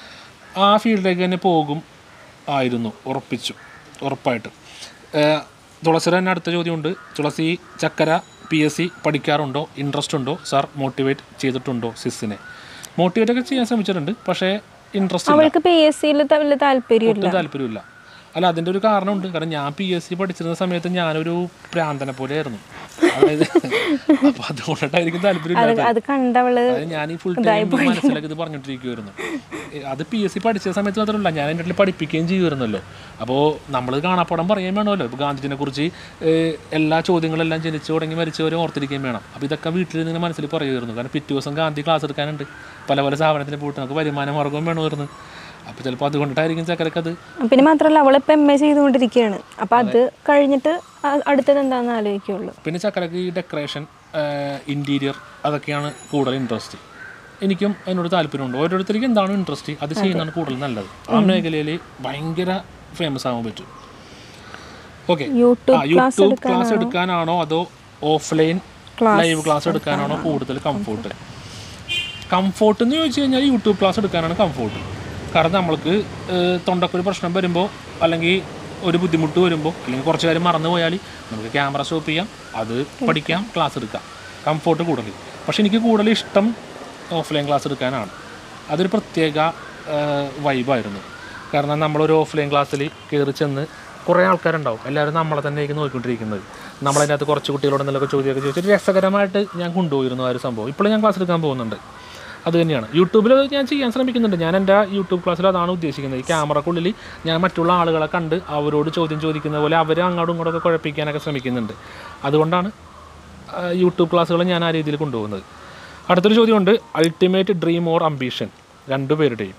ആ ഫീൽഡിലേക്ക് തന്നെ പോകും ആയിരുന്നു ഉറപ്പിച്ചു ഉറപ്പായിട്ടും ഏഹ് തുളസിയുടെ തന്നെ അടുത്ത ചോദ്യമുണ്ട് തുളസി ചക്കര പി എസ് സി പഠിക്കാറുണ്ടോ ഇൻട്രസ്റ്റ് ഉണ്ടോ സാർ മോട്ടിവേറ്റ് ചെയ്തിട്ടുണ്ടോ സിസിനെ മോട്ടിവേറ്റ് ഒക്കെ ചെയ്യാൻ ശ്രമിച്ചിട്ടുണ്ട് പക്ഷേ ഇൻട്രസ്റ്റ് ഇല്ല അവൾക്ക് പി എസ് സിയിൽ വലിയ താല്പര്യമില്ല ഒട്ടും താല്പര്യമില്ല അല്ല അതിൻ്റെ ഒരു കാരണമുണ്ട് കാരണം ഞാൻ പി എസ് സി പഠിച്ചിരുന്ന സമയത്ത് ഞാനൊരു പ്രാന്തനെ പോലെ ആയിരുന്നു അതായത് അപ്പോൾ അതുകൊണ്ടിട്ടായിരിക്കും താല്പര്യമില്ല അത് കണ്ടവള് അതായത് ഞാൻ ഈ ഫുൾ ടൈം മനസ്സിലാക്കി ഇത് പറഞ്ഞിട്ടിരിക്കുമായിരുന്നു ഏ, അത് പി എസ് സി പഠിച്ച സമയത്ത് മാത്രമല്ല ഞാൻ എൻ്റെ വീട്ടിൽ പഠിപ്പിക്കുകയും ചെയ്യുമായിരുന്നല്ലോ അപ്പോൾ നമ്മൾ കാണാപ്പാടം പറയുകയും വേണമല്ലോ ഇപ്പോൾ ഗാന്ധിജിനെ കുറിച്ച് എല്ലാ ചോദ്യങ്ങളെല്ലാം ജനിച്ചു തുടങ്ങി മരിച്ചവരെ ഓർത്തിരിക്കുകയും വേണം അപ്പോൾ ഇതൊക്കെ വീട്ടിൽ നിന്ന് മനസ്സിൽ പറയുമായിരുന്നു കാരണം പിറ്റേ ദിവസം ഗാന്ധി ക്ലാസ് എടുക്കാനുണ്ട് പല പല സ്ഥാപനത്തിന് പോയിട്ട് നമുക്ക് വരുമാന മാർഗവും വേണമായിരുന്നു അപ്പോൾ ചിലപ്പോൾ അതുകൊണ്ടിട്ടായിരിക്കും ചക്കരക്ക് അത് പിന്നെ മാത്രമല്ല അവളിപ്പോൾ എം എ ചെയ്തുകൊണ്ടിരിക്കുകയാണ് അപ്പം അത് കഴിഞ്ഞിട്ട് അ- അടുത്തത് എന്താണെന്ന് ആലോചിക്കുള്ളൂ പിന്നെ ചക്കരക്ക് ഈ ഡെക്കറേഷൻ ഇൻറ്റീരിയർ അതൊക്കെയാണ് കൂടുതൽ ഇൻട്രസ്റ്റ് എനിക്കും അതിനോട് താല്പര്യമുണ്ട് ഓരോരുത്തർക്കും എന്താണ് ഇൻട്രസ്റ്റ് അത് ചെയ്യുന്നതാണ് കൂടുതൽ നല്ലത് ആ മേഖലയിൽ ഭയങ്കര ഫേമസ് ആവാൻ പറ്റും ഓക്കെ യൂട്യൂബ് ആ യൂട്യൂബ് ക്ലാസ് എടുക്കാനാണോ അതോ ഓഫ്ലൈൻ ലൈവ് ക്ലാസ് എടുക്കാനാണോ കൂടുതൽ കംഫോർട്ട് കംഫോർട്ട് എന്ന് ചോദിച്ചു കഴിഞ്ഞാൽ യൂട്യൂബ് ക്ലാസ് എടുക്കാനാണ് കംഫോർട്ട് കാരണം നമ്മൾക്ക് ഏഹ്, തൊണ്ടക്കൊരു പ്രശ്നം വരുമ്പോൾ അല്ലെങ്കിൽ ഒരു ബുദ്ധിമുട്ട് വരുമ്പോൾ അല്ലെങ്കിൽ കുറച്ച് കാര്യം മറന്നു പോയാൽ നമുക്ക് ക്യാമറ സ്റ്റോപ്പ് ചെയ്യാം അത് പഠിക്കാം ക്ലാസ് എടുക്കാം കംഫോർട്ട് കൂടുതൽ പക്ഷെ എനിക്ക് കൂടുതൽ ഇഷ്ടം ഓഫ്ലൈൻ ക്ലാസ് എടുക്കാനാണ് അതൊരു പ്രത്യേക വൈബായിരുന്നു കാരണം നമ്മളൊരു ഓഫ്ലൈൻ ക്ലാസ്സിൽ കയറി ചെന്ന് കുറേ ആൾക്കാരുണ്ടാവും എല്ലാവരും നമ്മളെ തന്നെയായിരിക്കും നോക്കിക്കൊണ്ടിരിക്കുന്നത് നമ്മളതിനകത്ത് കുറച്ച് കുട്ടികളോട് എന്തെങ്കിലുമൊക്കെ ചോദ്യമൊക്കെ ചോദിച്ചിട്ട് രസകരമായിട്ട് ഞാൻ കൊണ്ടുപോയിരുന്നു ആ ഒരു സംഭവം ഇപ്പോഴും ഞാൻ ക്ലാസ് എടുക്കാൻ പോകുന്നുണ്ട് അത് തന്നെയാണ് യൂട്യൂബിൽ ഞാൻ ചെയ്യാൻ ശ്രമിക്കുന്നുണ്ട് ഞാൻ എൻ്റെ യൂട്യൂബ് ക്ലാസ്സിൽ അതാണ് ഉദ്ദേശിക്കുന്നത് ഈ ക്യാമറക്കുള്ളിൽ ഞാൻ മറ്റുള്ള ആളുകളെ കണ്ട് അവരോട് ചോദ്യം ചോദിക്കുന്ന പോലെ അവർ അങ്ങോട്ടും ഇങ്ങോട്ടൊക്കെ കുഴപ്പിക്കാനൊക്കെ ശ്രമിക്കുന്നുണ്ട് അതുകൊണ്ടാണ് ആ, യൂട്യൂബ് ക്ലാസ്സുകൾ ഞാൻ ആ രീതിയിൽ കൊണ്ടുപോകുന്നത് അടുത്തൊരു ചോദ്യമുണ്ട് അൾട്ടിമേറ്റ് ഡ്രീം ഓർ അംബീഷൻ രണ്ടുപേരുടെയും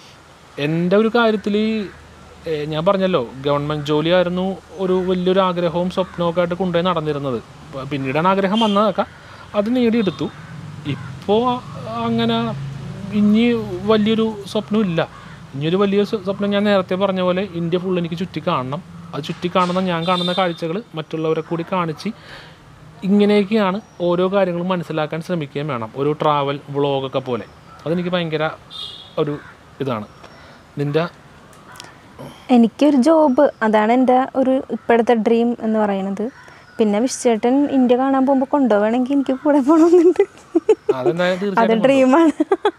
എൻ്റെ ഒരു കാര്യത്തിൽ ഞാൻ പറഞ്ഞല്ലോ ഗവൺമെൻറ് ജോലിയായിരുന്നു ഒരു വലിയൊരു ആഗ്രഹവും സ്വപ്നമൊക്കെ ആയിട്ട് കൊണ്ടുപോയി നടന്നിരുന്നത് പ- പിന്നീടാണ് ആഗ്രഹം വന്നതൊക്കെ അത് നേടിയെടുത്തു ഇപ്പോൾ അങ്ങനെ ഇനി വലിയൊരു സ്വപ്നം ഇല്ല ഇനിയൊരു വലിയ സ്വ- സ്വപ്നം ഞാൻ നേരത്തെ പറഞ്ഞ പോലെ ഇന്ത്യ ഫുൾ എനിക്ക് ചുറ്റി കാണണം അത് ചുറ്റി കാണുന്ന ഞാൻ കാണുന്ന കാഴ്ചകൾ മറ്റുള്ളവരെ കൂടി കാണിച്ച് ഇങ്ങനെയൊക്കെയാണ് ഓരോ കാര്യങ്ങളും മനസ്സിലാക്കാൻ ശ്രമിക്കുകയും വേണം ഒരു ട്രാവൽ വ്ളോഗൊക്കെ പോലെ അതെനിക്ക് ഭയങ്കര ഒരു ഇതാണ് നിൻ്റെ എനിക്കൊരു ജോബ് അതാണ് എൻ്റെ ഒരു ഇപ്പോഴത്തെ ഡ്രീം എന്ന് പറയുന്നത് പിന്നെ വിശ്വചേട്ടൻ ഇന്ത്യ കാണാൻ പോകുമ്പോൾ കൊണ്ടുപോകണമെങ്കിൽ എനിക്ക് കൂടെ പോകണമെന്നുണ്ട് അതെന്തായാലും അത് തീർച്ചയായിട്ടും ഡ്രീമാണ്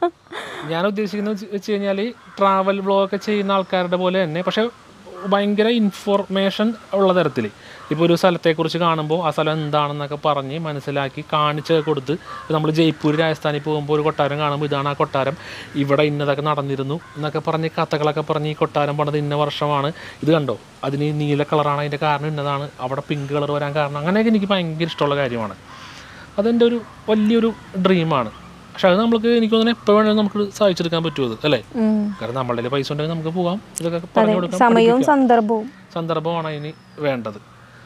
ഞാൻ ഉദ്ദേശിക്കുന്നത് വെച്ച് വെച്ച് കഴിഞ്ഞാൽ ട്രാവൽ ബ്ലോഗൊക്കെ ചെയ്യുന്ന ആൾക്കാരുടെ പോലെ തന്നെ പക്ഷേ ഭയങ്കര ഇൻഫോർമേഷൻ ഉള്ള തരത്തിൽ ഇപ്പോൾ ഒരു സ്ഥലത്തെക്കുറിച്ച് കാണുമ്പോൾ ആ സ്ഥലം എന്താണെന്നൊക്കെ പറഞ്ഞ് മനസ്സിലാക്കി കാണിച്ച് കൊടുത്ത് നമ്മൾ ജയ്പൂർ രാജസ്ഥാനിൽ പോകുമ്പോൾ ഒരു കൊട്ടാരം കാണുമ്പോൾ ഇതാണ് ആ കൊട്ടാരം ഇവിടെ ഇന്നതൊക്കെ നടന്നിരുന്നു എന്നൊക്കെ പറഞ്ഞ് കഥകളൊക്കെ പറഞ്ഞ് ഈ കൊട്ടാരം പണിത് ഇന്ന വർഷമാണ് ഇത് കണ്ടോ അതിന് നീല കളറാണ് അതിൻ്റെ കാരണം ഇന്നതാണ് അവിടെ പിങ്ക് കളർ വരാൻ കാരണം അങ്ങനെയൊക്കെ എനിക്ക് ഭയങ്കര ഇഷ്ടമുള്ള കാര്യമാണ് അതെൻ്റെ ഒരു വലിയൊരു ഡ്രീമാണ് പക്ഷെ അത് നമുക്ക് എനിക്ക് തോന്നുന്നു എപ്പോൾ വേണമെങ്കിലും നമുക്ക് സാധിച്ചെടുക്കാൻ പറ്റുമോ അത് അല്ലേ ഉം. കാരണം നമ്മളുടെ കയ്യിൽ പൈസ ഉണ്ടെങ്കിൽ നമുക്ക് പോകാം ഇതൊക്കെ പറഞ്ഞു കൊടുക്കാം സമയവും സന്ദർഭവും സന്ദർഭമാണ് അതിന് വേണ്ടത്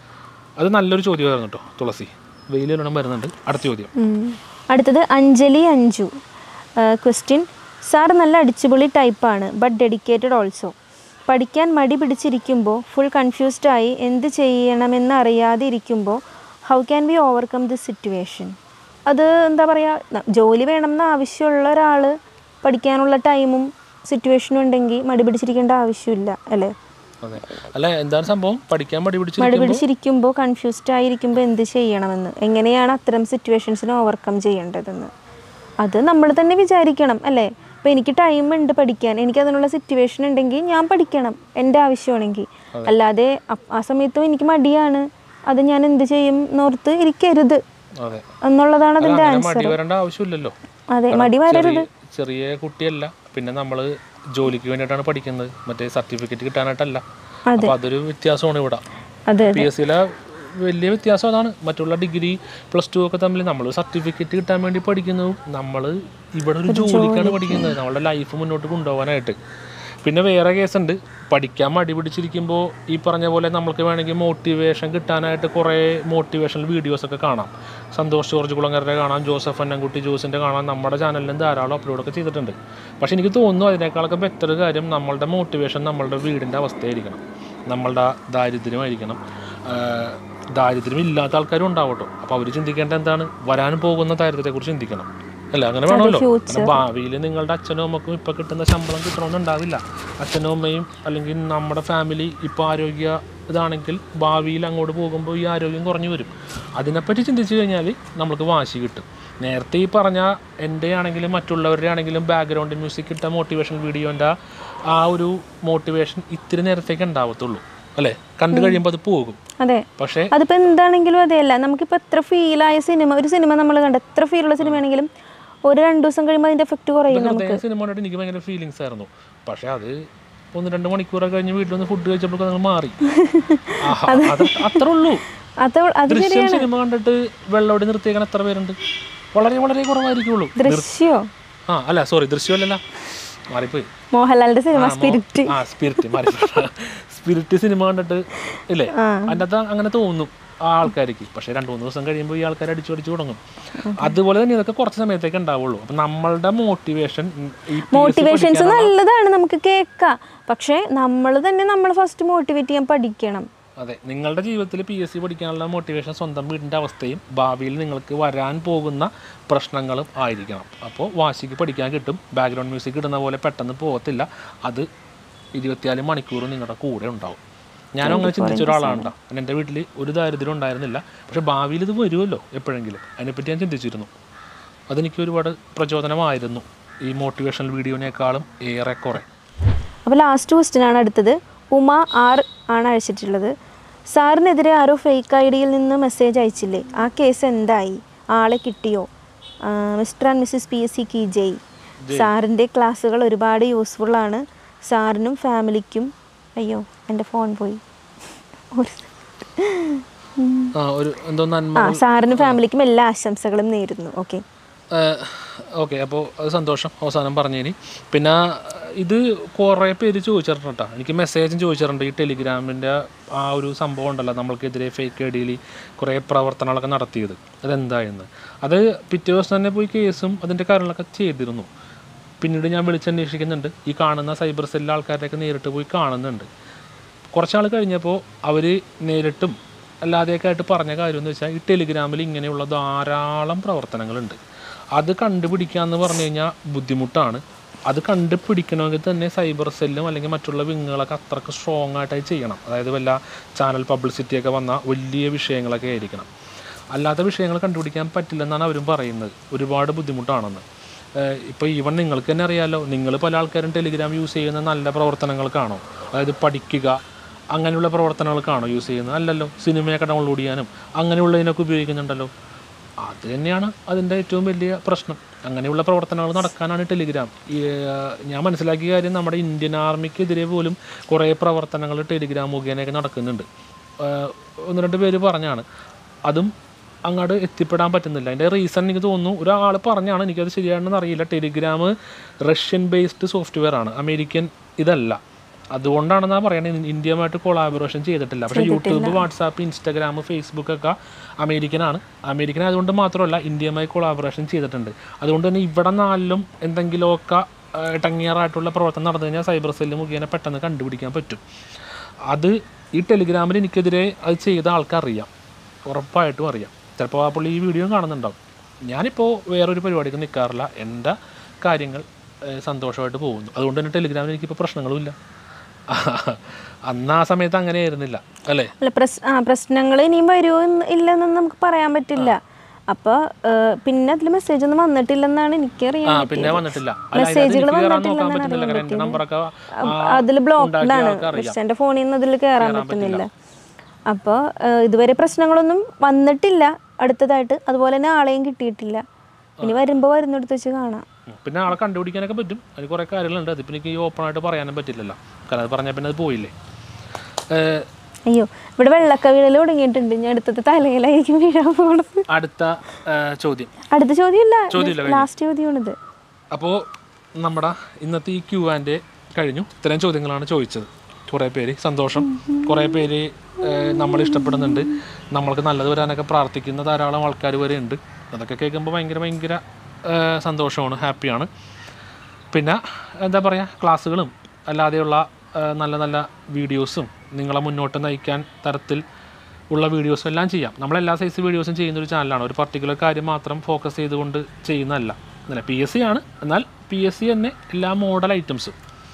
അത് നല്ലൊരു ചോദ്യമായിരുന്നു കേട്ടോ തുളസി വെയിലൊരെണ്ണം വരുന്നുണ്ട് അടുത്ത ചോദ്യം ഉം. അടുത്തത് അഞ്ജലി അഞ്ജു ക്വസ്റ്റ്യൻ സാർ നല്ല അടിച്ചുപൊളി ടൈപ്പാണ് ബട്ട് ഡെഡിക്കേറ്റഡ് ഓൾസോ പഠിക്കാൻ മടി പിടിച്ചിരിക്കുമ്പോൾ ഫുൾ കൺഫ്യൂസ്ഡ് ആയി എന്ത് ചെയ്യണമെന്ന് അറിയാതെ ഇരിക്കുമ്പോൾ how can be overcome this situation അത് എന്താ പറയുക ജോലി വേണമെന്ന് ആവശ്യമുള്ള ഒരാൾ പഠിക്കാനുള്ള ടൈമും സിറ്റുവേഷനും ഉണ്ടെങ്കിൽ മടി പിടിച്ചിരിക്കേണ്ട ആവശ്യമില്ല അല്ലേ അതെ അല്ല എന്താണ് സംഭവം പഠിക്കാൻ മടി പിടിച്ച് മടി പിടിച്ചിരിക്കുമ്പോൾ കൺഫ്യൂസ്ഡ് ആയിരിക്കുമ്പോൾ എന്ത് ചെയ്യണമെന്ന് എങ്ങനെയാണ് അത്തരം സിറ്റുവേഷൻസിനെ ഓവർകം ചെയ്യേണ്ടതെന്ന് അത് നമ്മൾ തന്നെ വിചാരിക്കണം അല്ലേ അപ്പോൾ എനിക്ക് ടൈം ഉണ്ട് പഠിക്കാൻ എനിക്ക് അതിനുള്ള സിറ്റുവേഷൻ ഉണ്ടെങ്കിൽ ഞാൻ പഠിക്കണം എൻ്റെ ആവശ്യമാണെങ്കിൽ അല്ലാതെ അപ്- ആ സമയത്തും എനിക്ക് മടിയാണ് അത് ഞാൻ എന്ത് ചെയ്യും എന്നോർത്ത് ഇരിക്കരുത് അതെ എന്നുള്ളതാണ് അതിൻ്റെ അങ്ങനെ ആൻസർ മടി വരേണ്ട ആവശ്യമില്ലല്ലോ അതെ മടി വരരുത് ചെറിയ ചെറിയ കുട്ടിയല്ല പിന്നെ നമ്മൾ ജോലിക്ക് വേണ്ടിയിട്ടാണ് പഠിക്കുന്നത് മറ്റേ സർട്ടിഫിക്കറ്റ് കിട്ടാനായിട്ടല്ല അപ്പോൾ അതൊരു വ്യത്യാസമാണ് ഇവിടെ അതെ പി എസ് സിയിലെ വലിയ വ്യത്യാസം അതാണ് മറ്റുള്ള ഡിഗ്രി പ്ലസ് ടു ഒക്കെ തമ്മിൽ നമ്മൾ സർട്ടിഫിക്കറ്റ് കിട്ടാൻ വേണ്ടി പഠിക്കുന്നതും നമ്മൾ ഇവിടെ ഒരു ജോലിക്കാണ് പഠിക്കുന്നത് നമ്മളുടെ ലൈഫ് മുന്നോട്ട് കൊണ്ടുപോകാനായിട്ട് പിന്നെ വേറെ കേസുണ്ട് പഠിക്കാൻ മടി പിടിച്ചിരിക്കുമ്പോൾ ഈ പറഞ്ഞ പോലെ നമുക്ക് വേണമെങ്കിൽ മോട്ടിവേഷൻ കിട്ടാനായിട്ട് കുറേ മോട്ടിവേഷണൽ വീഡിയോസൊക്കെ കാണാം സന്തോഷ് ജോർജ് കുളങ്ങരുടെ കാണാം ജോസഫ് അന്നൻകുട്ടി ജോസിൻ്റെ കാണാം നമ്മുടെ ചാനലിലും ധാരാളം അപ്ലോഡൊക്കെ ചെയ്തിട്ടുണ്ട് പക്ഷെ എനിക്ക് തോന്നുന്നു അതിനേക്കാളൊക്കെ ബെറ്റർ കാര്യം നമ്മളുടെ മോട്ടിവേഷൻ നമ്മളുടെ വീടിൻ്റെ അവസ്ഥയായിരിക്കണം നമ്മളുടെ ദാരിദ്ര്യമായിരിക്കണം ആഹ് ദാരിദ്ര്യം ഇല്ലാത്ത ആൾക്കാരും ഉണ്ടാവട്ടോ അപ്പോൾ അവർ ചിന്തിക്കേണ്ട എന്താണ് വരാൻ പോകുന്ന ദാരിദ്ര്യത്തെക്കുറിച്ച് ചിന്തിക്കണം അല്ല അങ്ങനെ വേണമല്ലോ കാരണം ഭാവിയിൽ നിങ്ങളുടെ അച്ഛനും അമ്മക്കും ഇപ്പം കിട്ടുന്ന ശമ്പളം കിട്ടണമെന്നുണ്ടാവില്ല അച്ഛനും അമ്മയും അല്ലെങ്കിൽ നമ്മുടെ ഫാമിലി ഇപ്പോൾ ആരോഗ്യ ഇതാണെങ്കിൽ ഭാവിയിൽ അങ്ങോട്ട് പോകുമ്പോൾ ഈ ആരോഗ്യം കുറഞ്ഞു വരും അതിനെപ്പറ്റി ചിന്തിച്ചു കഴിഞ്ഞാൽ നമുക്ക് വാശി കിട്ടും നേരത്തെ ഈ പറഞ്ഞ എൻ്റെ ആണെങ്കിലും മറ്റുള്ളവരുടെ ആണെങ്കിലും ബാക്ക്ഗ്രൗണ്ട് മ്യൂസിക് ഇട്ട മോട്ടിവേഷൻ വീഡിയോൻ്റെ ആ ഒരു മോട്ടിവേഷൻ ഇത്തിരി നേരത്തേക്ക് ഉണ്ടാവത്തുള്ളൂ അല്ലേ കണ്ടു കഴിയുമ്പോൾ അത് പോകും അതെ പക്ഷേ അതിപ്പോൾ എന്താണെങ്കിലും അതെയല്ല നമുക്കിപ്പോൾ എത്ര ഫീലായ സിനിമ ഒരു സിനിമ നമ്മൾ കണ്ട എത്ര ഫീലുള്ള സിനിമയാണെങ്കിലും ഒരു രണ്ട് ദിവസം കഴിയുമ്പോൾ അതിൻ്റെ എഫക്റ്റ് കുറയും നമുക്ക് ഹൃദയ സിനിമ കണ്ടിട്ട് എനിക്ക് ഭയങ്കര ഫീലിങ്സ് ആയിരുന്നു പക്ഷെ അത് ഒന്ന് രണ്ട് മണിക്കൂറൊക്കെ കഴിഞ്ഞ് വീട്ടിൽ വന്ന് ഫുഡ് കഴിച്ചപ്പോൾ അത് മാറി ആഹാ, അത് അത്രേ ഉള്ളൂ അത് അത് ദൃശ്യം സിനിമ കണ്ടിട്ട് വെള്ളോടി നിർത്തിയേക്കാൻ എത്ര പേരുണ്ട് വളരെ വളരെ കുറവായിരിക്കുള്ളൂ ദൃശ്യോ ആ അല്ല സോറി ദൃശ്യമല്ലല്ല മാറിപ്പോയി മോഹൻലാലിന്റെ സിനിമ സ്പിരിറ്റ് ആ സ്പിരിറ്റ് മാറി സ്പിരിറ്റ് സിനിമ കണ്ടിട്ട് ഇല്ലേ അതിൻ്റെ അകത്ത് അങ്ങനെ തോന്നും ആ ആൾക്കാർക്ക് പക്ഷേ രണ്ട് മൂന്ന് ദിവസം കഴിയുമ്പോൾ ഈ ആൾക്കാർ അടിച്ചു അടിച്ചു തുടങ്ങും അതുപോലെ തന്നെ ഇതൊക്കെ കുറച്ച് സമയത്തേക്ക് ഉണ്ടാവുള്ളൂ അപ്പം നമ്മളുടെ മോട്ടിവേഷൻ ഈ മോട്ടിവേഷൻസ് നല്ലതാണ് നമുക്ക് കേൾക്കാം പക്ഷേ നമ്മൾ തന്നെ നമ്മൾ ഫസ്റ്റ് മോട്ടിവേറ്റ് ചെയ്യാൻ പഠിക്കണം അതെ നിങ്ങളുടെ ജീവിതത്തിൽ പി എസ് സി പഠിക്കാനുള്ള മോട്ടിവേഷൻ സ്വന്തം വീടിൻ്റെ അവസ്ഥയും ഭാവിയിൽ നിങ്ങൾക്ക് വരാൻ പോകുന്ന പ്രശ്നങ്ങളും ആയിരിക്കണം അപ്പോൾ വാശിക്ക് പഠിക്കാൻ കിട്ടും ബാക്ക്ഗ്രൗണ്ട് മ്യൂസിക് കിട്ടുന്ന പോലെ പെട്ടെന്ന് പോകത്തില്ല അത് ഇരുപത്തിനാല് മണിക്കൂർ നിങ്ങളുടെ കൂടെ ഉണ്ടാവും ഞാനും അങ്ങനെ ചിന്തിച്ച ഒരാളാണ് ട്ടോ. എൻ്റെ വീട്ടിൽ ഒരു ദാരിദ്ര്യം ഉണ്ടായിരുന്നില്ല പക്ഷേ ഭാവിയിൽ ഇത് വരുമല്ലോ എപ്പോഴെങ്കിലും അതിനെപ്പറ്റി ഞാൻ ചിന്തിച്ചിരുന്നു അതെനിക്ക് ഒരുപാട് പ്രചോദനമായിരുന്നു ഈ മോട്ടിവേഷണൽ വീഡിയോനേക്കാളും ഏറെക്കുറെ അപ്പോൾ ലാസ്റ്റ് ക്വസ്റ്റ്യൻ ആണ് അടുത്തത് ഉമ ആർ ആണ് അയച്ചിട്ടുള്ളത് സാറിനെതിരെ ആരോ ഫേക്ക് ഐ ഡിയിൽ നിന്ന് മെസ്സേജ് അയച്ചില്ലേ ആ കേസ് എന്തായി ആളെ കിട്ടിയോ ആ, mister and missus P S C കി ജയ് സാറിൻ്റെ ക്ലാസ്സുകൾ ഒരുപാട് യൂസ്ഫുൾ ആണ് സാറിനും ഫാമിലിക്കും അയ്യോ എൻ്റെ ഫോൺ പോയി ഒരു ആ ഒരു എന്തോ നന്മ ആ സാറിനും ഫാമിലിക്കും എല്ലാ ആശംസകളും നേരുന്നു ഓക്കെ ഓക്കെ അപ്പോൾ അത് സന്തോഷം അവസാനം പറഞ്ഞതിന് പിന്നെ ഇത് കുറേ പേര് ചോദിച്ചിട്ടുണ്ട് കേട്ടോ എനിക്ക് മെസ്സേജും ചോദിച്ചിട്ടുണ്ട് ഈ ടെലിഗ്രാമിൻ്റെ ആ ഒരു സംഭവം ഉണ്ടല്ലോ നമ്മൾക്കെതിരെ ഫേക്ക് ഐ ഡിയിൽ കുറേ പ്രവർത്തനങ്ങളൊക്കെ നടത്തിയത് അതെന്തായെന്ന് അത് പിറ്റേ ദിവസം തന്നെ പോയി കേസും അതിൻ്റെ കാര്യങ്ങളൊക്കെ ചെയ്തിരുന്നു പിന്നീട് ഞാൻ വിളിച്ചന്വേഷിക്കുന്നുണ്ട് ഈ കാണുന്ന സൈബർ സെല്ലിലെ ആൾക്കാരെയൊക്കെ നേരിട്ട് പോയി കാണുന്നുണ്ട് കുറച്ചാൾ കഴിഞ്ഞപ്പോൾ അവർ നേരിട്ടും അല്ലാതെയൊക്കെ ആയിട്ട് പറഞ്ഞ കാര്യം എന്ന് വെച്ചാൽ ഈ ടെലിഗ്രാമിൽ ഇങ്ങനെയുള്ള ധാരാളം പ്രവർത്തനങ്ങളുണ്ട് അത് കണ്ടുപിടിക്കുക എന്ന് പറഞ്ഞു കഴിഞ്ഞാൽ ബുദ്ധിമുട്ടാണ് അത് കണ്ടുപിടിക്കണമെങ്കിൽ തന്നെ സൈബർ സെല്ലും അല്ലെങ്കിൽ മറ്റുള്ള വിങ്ങുകളൊക്കെ അത്രക്ക് സ്ട്രോങ് ആയിട്ടായി ചെയ്യണം അതായത് വല്ല ചാനൽ പബ്ലിസിറ്റിയൊക്കെ വന്ന വലിയ വിഷയങ്ങളൊക്കെ ആയിരിക്കണം അല്ലാത്ത വിഷയങ്ങൾ കണ്ടുപിടിക്കാൻ പറ്റില്ലെന്നാണ് അവരും പറയുന്നത് ഒരുപാട് ബുദ്ധിമുട്ടാണെന്ന് ഇപ്പോൾ ഈവൻ നിങ്ങൾക്ക് തന്നെ അറിയാമല്ലോ നിങ്ങൾ പല ആൾക്കാരും ടെലിഗ്രാം യൂസ് ചെയ്യുന്ന നല്ല പ്രവർത്തനങ്ങൾക്കാണോ അതായത് പഠിക്കുക അങ്ങനെയുള്ള പ്രവർത്തനങ്ങൾക്കാണോ യൂസ് ചെയ്യുന്നത് അല്ലല്ലോ സിനിമയൊക്കെ ഡൗൺലോഡ് ചെയ്യാനും അങ്ങനെയുള്ളതിനൊക്കെ ഉപയോഗിക്കുന്നുണ്ടല്ലോ അത് തന്നെയാണ് അതിൻ്റെ ഏറ്റവും വലിയ പ്രശ്നം അങ്ങനെയുള്ള പ്രവർത്തനങ്ങൾ നടക്കാനാണ് ടെലിഗ്രാം ഈ, ആ, ഞാൻ മനസ്സിലാക്കിയ കാര്യം നമ്മുടെ ഇന്ത്യൻ ആർമിക്കെതിരെ പോലും കുറേ പ്രവർത്തനങ്ങൾ ടെലിഗ്രാം മുഖേനയൊക്കെ നടക്കുന്നുണ്ട് ആ, ഒന്ന് രണ്ട് പേര് പറഞ്ഞാണ് അതും അങ്ങോട്ട് എത്തിപ്പെടാൻ പറ്റുന്നില്ല അതിൻ്റെ റീസൺ എനിക്ക് തോന്നുന്നു ഒരാൾ പറഞ്ഞാണ് എനിക്കത് ശരിയാണെന്ന് അറിയില്ല ടെലിഗ്രാം റഷ്യൻ ബേസ്ഡ് സോഫ്റ്റ്വെയർ ആണ് അമേരിക്കൻ ഇതല്ല അതുകൊണ്ടാണെന്നാ പറയുന്നത് ഇന്ത്യയുമായിട്ട് കൊളാബറേഷൻ ചെയ്തിട്ടില്ല പക്ഷേ യൂട്യൂബ് വാട്സാപ്പ് ഇൻസ്റ്റാഗ്രാം ഫേസ്ബുക്ക് ഒക്കെ അമേരിക്കനാണ് അമേരിക്കൻ ആയതുകൊണ്ട് മാത്രമല്ല ഇന്ത്യയുമായി കൊളാബറേഷൻ ചെയ്തിട്ടുണ്ട് അതുകൊണ്ട് തന്നെ ഇവിടെ നാലിലും എന്തെങ്കിലുമൊക്കെ ടങ്ങിയറായിട്ടുള്ള പ്രവർത്തനം നടന്നു കഴിഞ്ഞാൽ സൈബർ സെല്ല് മുഖേന പെട്ടെന്ന് കണ്ടുപിടിക്കാൻ പറ്റും അത് ഈ ടെലിഗ്രാമിൽ എനിക്കെതിരെ അത് ചെയ്ത ആൾക്കറിയാം ഉറപ്പായിട്ടും അറിയാം ചിലപ്പോൾ ആ പുള്ളി ഈ വീഡിയോ കാണുന്നുണ്ടാവും ഞാനിപ്പോൾ വേറൊരു പരിപാടിക്ക് നിൽക്കാറില്ല എൻ്റെ കാര്യങ്ങൾ ഏഹ്, സന്തോഷമായിട്ട് പോകുന്നു അതുകൊണ്ട് തന്നെ ടെലിഗ്രാമിൽ എനിക്കിപ്പോൾ പ്രശ്നങ്ങളുമില്ല അന്ന് ആ സമയത്ത് അങ്ങനെ ആയിരുന്നില്ല അല്ലേ അല്ല പ്രസ് ആ പ്രശ്നങ്ങൾ ഇനിയും വരുമോ എന്ന് ഇല്ലെന്നൊന്നും നമുക്ക് പറയാൻ പറ്റില്ല അപ്പോൾ പിന്നെ അതിൽ മെസ്സേജ് ഒന്നും വന്നിട്ടില്ലെന്നാണ് എനിക്കറിയാൻ ആ പിന്നെ വന്നിട്ടില്ല അല്ല, അതിനകത്ത് മെസ്സേജുകൾ എനിക്ക് കയറാൻ നോക്കാൻ വന്നിട്ടില്ലെന്നാണ് പറ്റുന്നില്ല കാരണം എൻ്റെ നമ്പറൊക്കെ അതിൽ ബ്ലോക്ക്ഡ് ആണ് ആൾക്കറിയാം. പക്ഷെ എൻ്റെ ഫോണിൽ നിന്ന് അതിൽ കയറാൻ പറ്റുന്നില്ല അപ്പോൾ ഇതുവരെ പ്രശ്നങ്ങളൊന്നും വന്നിട്ടില്ല അടുത്തതായിട്ട് അതുപോലെ തന്നെ ആളെയും കിട്ടിയിട്ടില്ല ഇനി വരുമ്പോൾ വരുന്നിടത്ത് വെച്ച് കാണാം ഉം. പിന്നെ ആളെ കണ്ടുപിടിക്കാനൊക്കെ പറ്റും അതിൽ കുറേ കാര്യങ്ങളുണ്ട് അതിപ്പോൾ എനിക്ക് ഈ ഓപ്പൺ ആയിട്ട് പറയാനും പറ്റില്ലല്ലോ കാരണം അത് പറഞ്ഞാൽ പിന്നെ അത് പോയില്ലേ ഏഹ്, അയ്യോ ഇവിടെ വെള്ളക്ക വീഴൽ തുടങ്ങിയിട്ടുണ്ട് ഞാൻ അടുത്തത് തലയിലായിരിക്കും വീഴാൻ പോണത് അടുത്ത ഏഹ്, ചോദ്യം അടുത്ത ചോദ്യമല്ല ചോദ്യമില്ല, ലാസ്റ്റ് ചോദ്യമാണിത് അപ്പോൾ നമ്മുടെ ഇന്നത്തെ ഈ ക്യൂ ആൻഡ് കഴിഞ്ഞു ഇത്രയും ചോദ്യങ്ങളാണ് ചോദിച്ചത് കുറേ പേര് സന്തോഷം കുറേ പേര് ഏഹ്, നമ്മൾ ഇഷ്ടപ്പെടുന്നുണ്ട് നമ്മൾക്ക് നല്ലത് വരാനൊക്കെ പ്രാർത്ഥിക്കുന്ന ധാരാളം ആൾക്കാർ വരെ ഉണ്ട് അതൊക്കെ കേൾക്കുമ്പോൾ ഭയങ്കര ഭയങ്കര ഏഹ്, സന്തോഷമാണ് ഹാപ്പിയാണ് പിന്നെ എന്താ പറയുക ക്ലാസ്സുകളും അല്ലാതെയുള്ള ഏഹ്, നല്ല നല്ല വീഡിയോസും നിങ്ങളെ മുന്നോട്ട് നയിക്കാൻ തരത്തിൽ ഉള്ള വീഡിയോസും എല്ലാം ചെയ്യാം നമ്മളെല്ലാ സൈസ് വീഡിയോസും ചെയ്യുന്ന ഒരു ചാനലാണ് ഒരു പർട്ടിക്കുലർ കാര്യം മാത്രം ഫോക്കസ് ചെയ്തുകൊണ്ട് ചെയ്യുന്നതല്ല എന്നല്ല പി എസ് സി ആണ് എന്നാൽ പി എസ് സി തന്നെ എല്ലാ മോഡൽ ഐറ്റംസും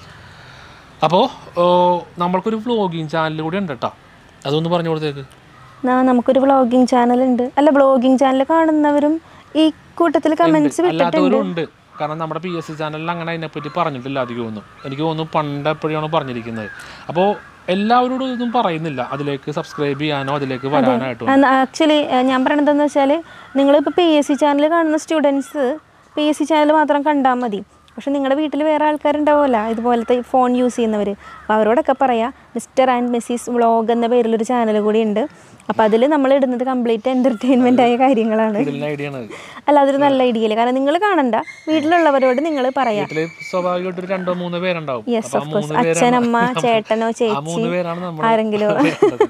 അപ്പോൾ നമ്മൾക്കൊരു വ്ളോഗിങ് ചാനൽ കൂടി ഉണ്ട് കേട്ടോ അതൊന്ന് പറഞ്ഞു കൊടുത്തേക്ക് ആ നമുക്കൊരു വ്ളോഗിങ് ചാനലുണ്ട് അല്ല വ്ളോഗിങ് ചാനൽ കാണുന്നവരും ഈ കൂട്ടത്തിൽ കമന്റ്സ് അല്ലാത്തവരും ഉണ്ട് കാരണം നമ്മുടെ പി എസ് സി ചാനലിൽ അങ്ങനെ അതിനെപ്പറ്റി പറഞ്ഞിട്ടില്ല അധികം ഒന്നും എനിക്ക് തോന്നുന്നു പണ്ട് എപ്പോഴാണ് പറഞ്ഞിരിക്കുന്നത് അപ്പോൾ എല്ലാവരോടും ഇതൊന്നും പറയുന്നില്ല അതിലേക്ക് സബ്സ്ക്രൈബ് ചെയ്യാനോ അതിലേക്ക് വരാനായിട്ടോ ആക്ച്വലി ഞാൻ പറയണത് എന്താ വെച്ചാൽ നിങ്ങളിപ്പോൾ പി എസ് സി ചാനൽ കാണുന്ന students P S C channel മാത്രം കണ്ടാൽ മതി പക്ഷെ നിങ്ങളുടെ വീട്ടിൽ വേറെ ആൾക്കാരുണ്ടാവുമല്ലോ ഇതുപോലത്തെ ഫോൺ യൂസ് ചെയ്യുന്നവർ അപ്പോൾ അവരോടൊക്കെ പറയാം മിസ്റ്റർ ആൻഡ് മിസ്സിസ് വ്ളോഗ് എന്ന പേരിലൊരു ചാനൽ കൂടി ഉണ്ട് അപ്പോൾ അതിൽ നമ്മൾ ഇടുന്നത് കംപ്ലീറ്റ് എൻ്റർടൈൻമെൻ്റ് ആയ കാര്യങ്ങളാണ് ഐഡിയ ആണ് അല്ല അതൊരു നല്ല ഐഡിയ അല്ലേ കാരണം നിങ്ങൾ കാണണ്ട വീട്ടിലുള്ളവരോട് നിങ്ങൾ പറയാം വീട്ടില് സ്വാഭാവികമായിട്ട് ഒരു രണ്ടോ മൂന്നോ പേരുണ്ടാവും യെസ് അപ്പൊ ആ ഓഫ് കോഴ്സ് മൂന്ന് പേരാണ് അച്ഛൻ അമ്മ ചേട്ടനോ ആ ചേച്ചി മൂന്ന് പേരാണ് നമ്മൾ ആരെങ്കിലും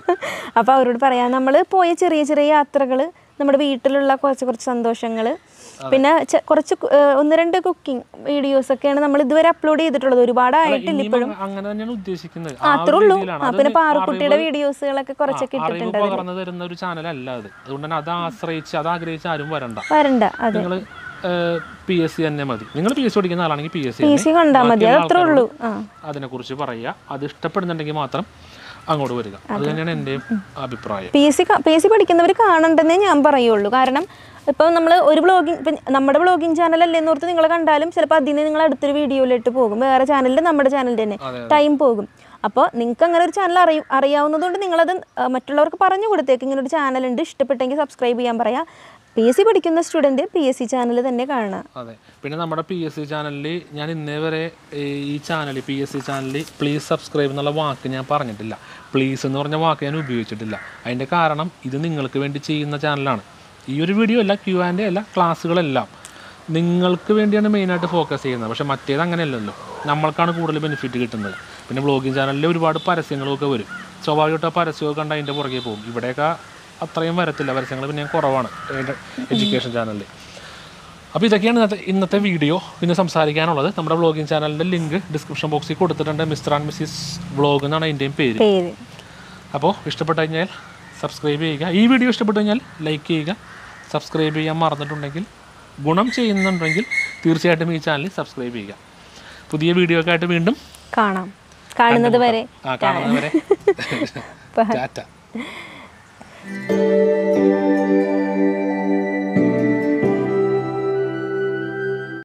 അപ്പോൾ അവരോട് പറയാം നമ്മൾ പോയ ചെറിയ ചെറിയ യാത്രകൾ നമ്മുടെ വീട്ടിലുള്ള കുറച്ച് കുറച്ച് സന്തോഷങ്ങൾ പിന്നെ ചെ- കുറച്ച് കു- ഏഹ് ഒന്ന് രണ്ട് കുക്കിംഗ് വീഡിയോസ് ഒക്കെയാണ് നമ്മൾ ഇതുവരെ അപ്ലോഡ് ചെയ്തിട്ടുള്ളത് ഒരുപാടായിട്ടില്ല ഇനിയും ഇപ്പോഴും അങ്ങ- അങ്ങനെ തന്നെയാണ് ഉദ്ദേശിക്കുന്നത് ആ, ആ അത്രേ ഒരു ഉള്ളൂ രീതിയിലാണ് ആ, അത് പിന്നെ അറിവ് പാറുക്കുട്ടിയുടെ വീഡിയോസുകളൊക്കെ കുറച്ചൊക്കെ അറിവ് ഇട്ടിട്ടുണ്ട് പകർന്നു തരുന്ന ഒരു ചാനലല്ല അത് അതുകൊണ്ട് തന്നെ അത് ആശ്രയിച്ച് അത് ആഗ്രഹിച്ച് ആരും വരണ്ട വരണ്ട അതെ നിങ്ങൾ പി എസ് സി തന്നെ മതി നിങ്ങൾ പി എസ് സി പഠിക്കുന്ന ആളാണെങ്കിൽ P S P C C കണ്ടാ മതി അത് അത്രേ ഉള്ളൂ ആ അതിനെക്കുറിച്ച് പറയുക അത് ഇഷ്ടപ്പെടുന്നുണ്ടെങ്കിൽ മാത്രം അങ്ങോട്ട് വരിക അത് തന്നെയാണ് എൻ്റെ അഭിപ്രായം P S C P S C പഠിക്കുന്നവർ കാണണ്ടെന്നേ ഞാൻ പറയുള്ളൂ കാരണം ഇപ്പം നമ്മൾ ഒരു ബ്ലോഗിങ് ഇപ്പം നമ്മുടെ ബ്ലോഗിങ് ചാനലല്ലേ എന്നോർത്ത് നിങ്ങൾ കണ്ടാലും ചിലപ്പോൾ അതിന് നിങ്ങൾ അടുത്തൊരു വീഡിയോയിലിട്ട് പോകും വേറെ ചാനലിൽ നമ്മുടെ ചാനലിൽ തന്നെ ടൈം പോകും അപ്പോൾ നിങ്ങൾക്ക് അങ്ങനെ ഒരു ചാനൽ അറിയ അറിയാവുന്നതുകൊണ്ട് നിങ്ങളത് ആ, മറ്റുള്ളവർക്ക് പറഞ്ഞു കൊടുത്തേക്ക് ഇങ്ങനെ ഒരു ചാനലുണ്ട് ഇഷ്ടപ്പെട്ടെങ്കിൽ സബ്സ്ക്രൈബ് ചെയ്യാൻ പറയാം പി എസ് സി പഠിക്കുന്ന student P S C channel തന്നെ കാണുക അതെ പിന്നെ നമ്മുടെ പി എസ് സി ചാനലിൽ ഞാൻ ഇന്നേ വരെ ഈ ഈ ചാനൽ പി എസ് സി ചാനലിൽ പ്ലീസ് സബ്സ്ക്രൈബ് എന്നുള്ള വാക്ക് ഞാൻ പറഞ്ഞിട്ടില്ല പ്ലീസ് എന്ന് പറഞ്ഞ വാക്ക് ഞാൻ ഉപയോഗിച്ചിട്ടില്ല അതിൻ്റെ കാരണം ഇത് നിങ്ങൾക്ക് വേണ്ടി ചെയ്യുന്ന ചാനലാണ് ഈ ഒരു വീഡിയോ അല്ല ക്യൂ ആൻഡ് അല്ല ക്ലാസ്സുകളെല്ലാം നിങ്ങൾക്ക് വേണ്ടിയാണ് മെയിനായിട്ട് ഫോക്കസ് ചെയ്യുന്നത് പക്ഷേ മറ്റേത് അങ്ങനെയല്ലല്ലോ നമ്മൾക്കാണ് കൂടുതൽ ബെനിഫിറ്റ് കിട്ടുന്നത് പിന്നെ ബ്ലോഗിങ് ചാനലിൽ ഒരുപാട് പരസ്യങ്ങളൊക്കെ വരും സ്വാഭാവികമായിട്ട് ആ പരസ്യമൊക്കെ കണ്ട് അതിൻ്റെ പുറകെ പോകും ഇവിടെയൊക്കെ അത്രയും വരത്തില്ല പരസ്യങ്ങൾ പിന്നെ കുറവാണ് എഡ്യൂക്കേഷൻ ചാനലിൽ അപ്പോൾ ഇതൊക്കെയാണ് ഇന്നത്തെ ഇന്നത്തെ വീഡിയോ ഇന്ന് സംസാരിക്കാനുള്ളത് നമ്മുടെ വ്ളോഗിങ് ചാനലിൻ്റെ ലിങ്ക് ഡിസ്ക്രിപ്ഷൻ ബോക്സിൽ കൊടുത്തിട്ടുണ്ട് മിസ്റ്റർ ആൻഡ് മിസ്സിസ് വ്ളോഗ് എന്നാണ് അതിൻ്റെയും പേര് പേര് അപ്പോൾ ഇഷ്ടപ്പെട്ട് കഴിഞ്ഞാൽ സബ്സ്ക്രൈബ് ചെയ്യുക ഈ വീഡിയോ ഇഷ്ടപ്പെട്ടു കഴിഞ്ഞാൽ ലൈക്ക് ചെയ്യുക സബ്സ്ക്രൈബ് ചെയ്യാൻ മറന്നിട്ടുണ്ടെങ്കിൽ ഗുണം ചെയ്യുന്നുണ്ടെങ്കിൽ തീർച്ചയായിട്ടും ഈ ചാനൽ സബ്സ്ക്രൈബ് ചെയ്യുക പുതിയ വീഡിയോ ഒക്കെ ആയിട്ട് വീണ്ടും കാണാം കാണുന്നത് വരെ ആ കാണുന്നവരെ ടാറ്റ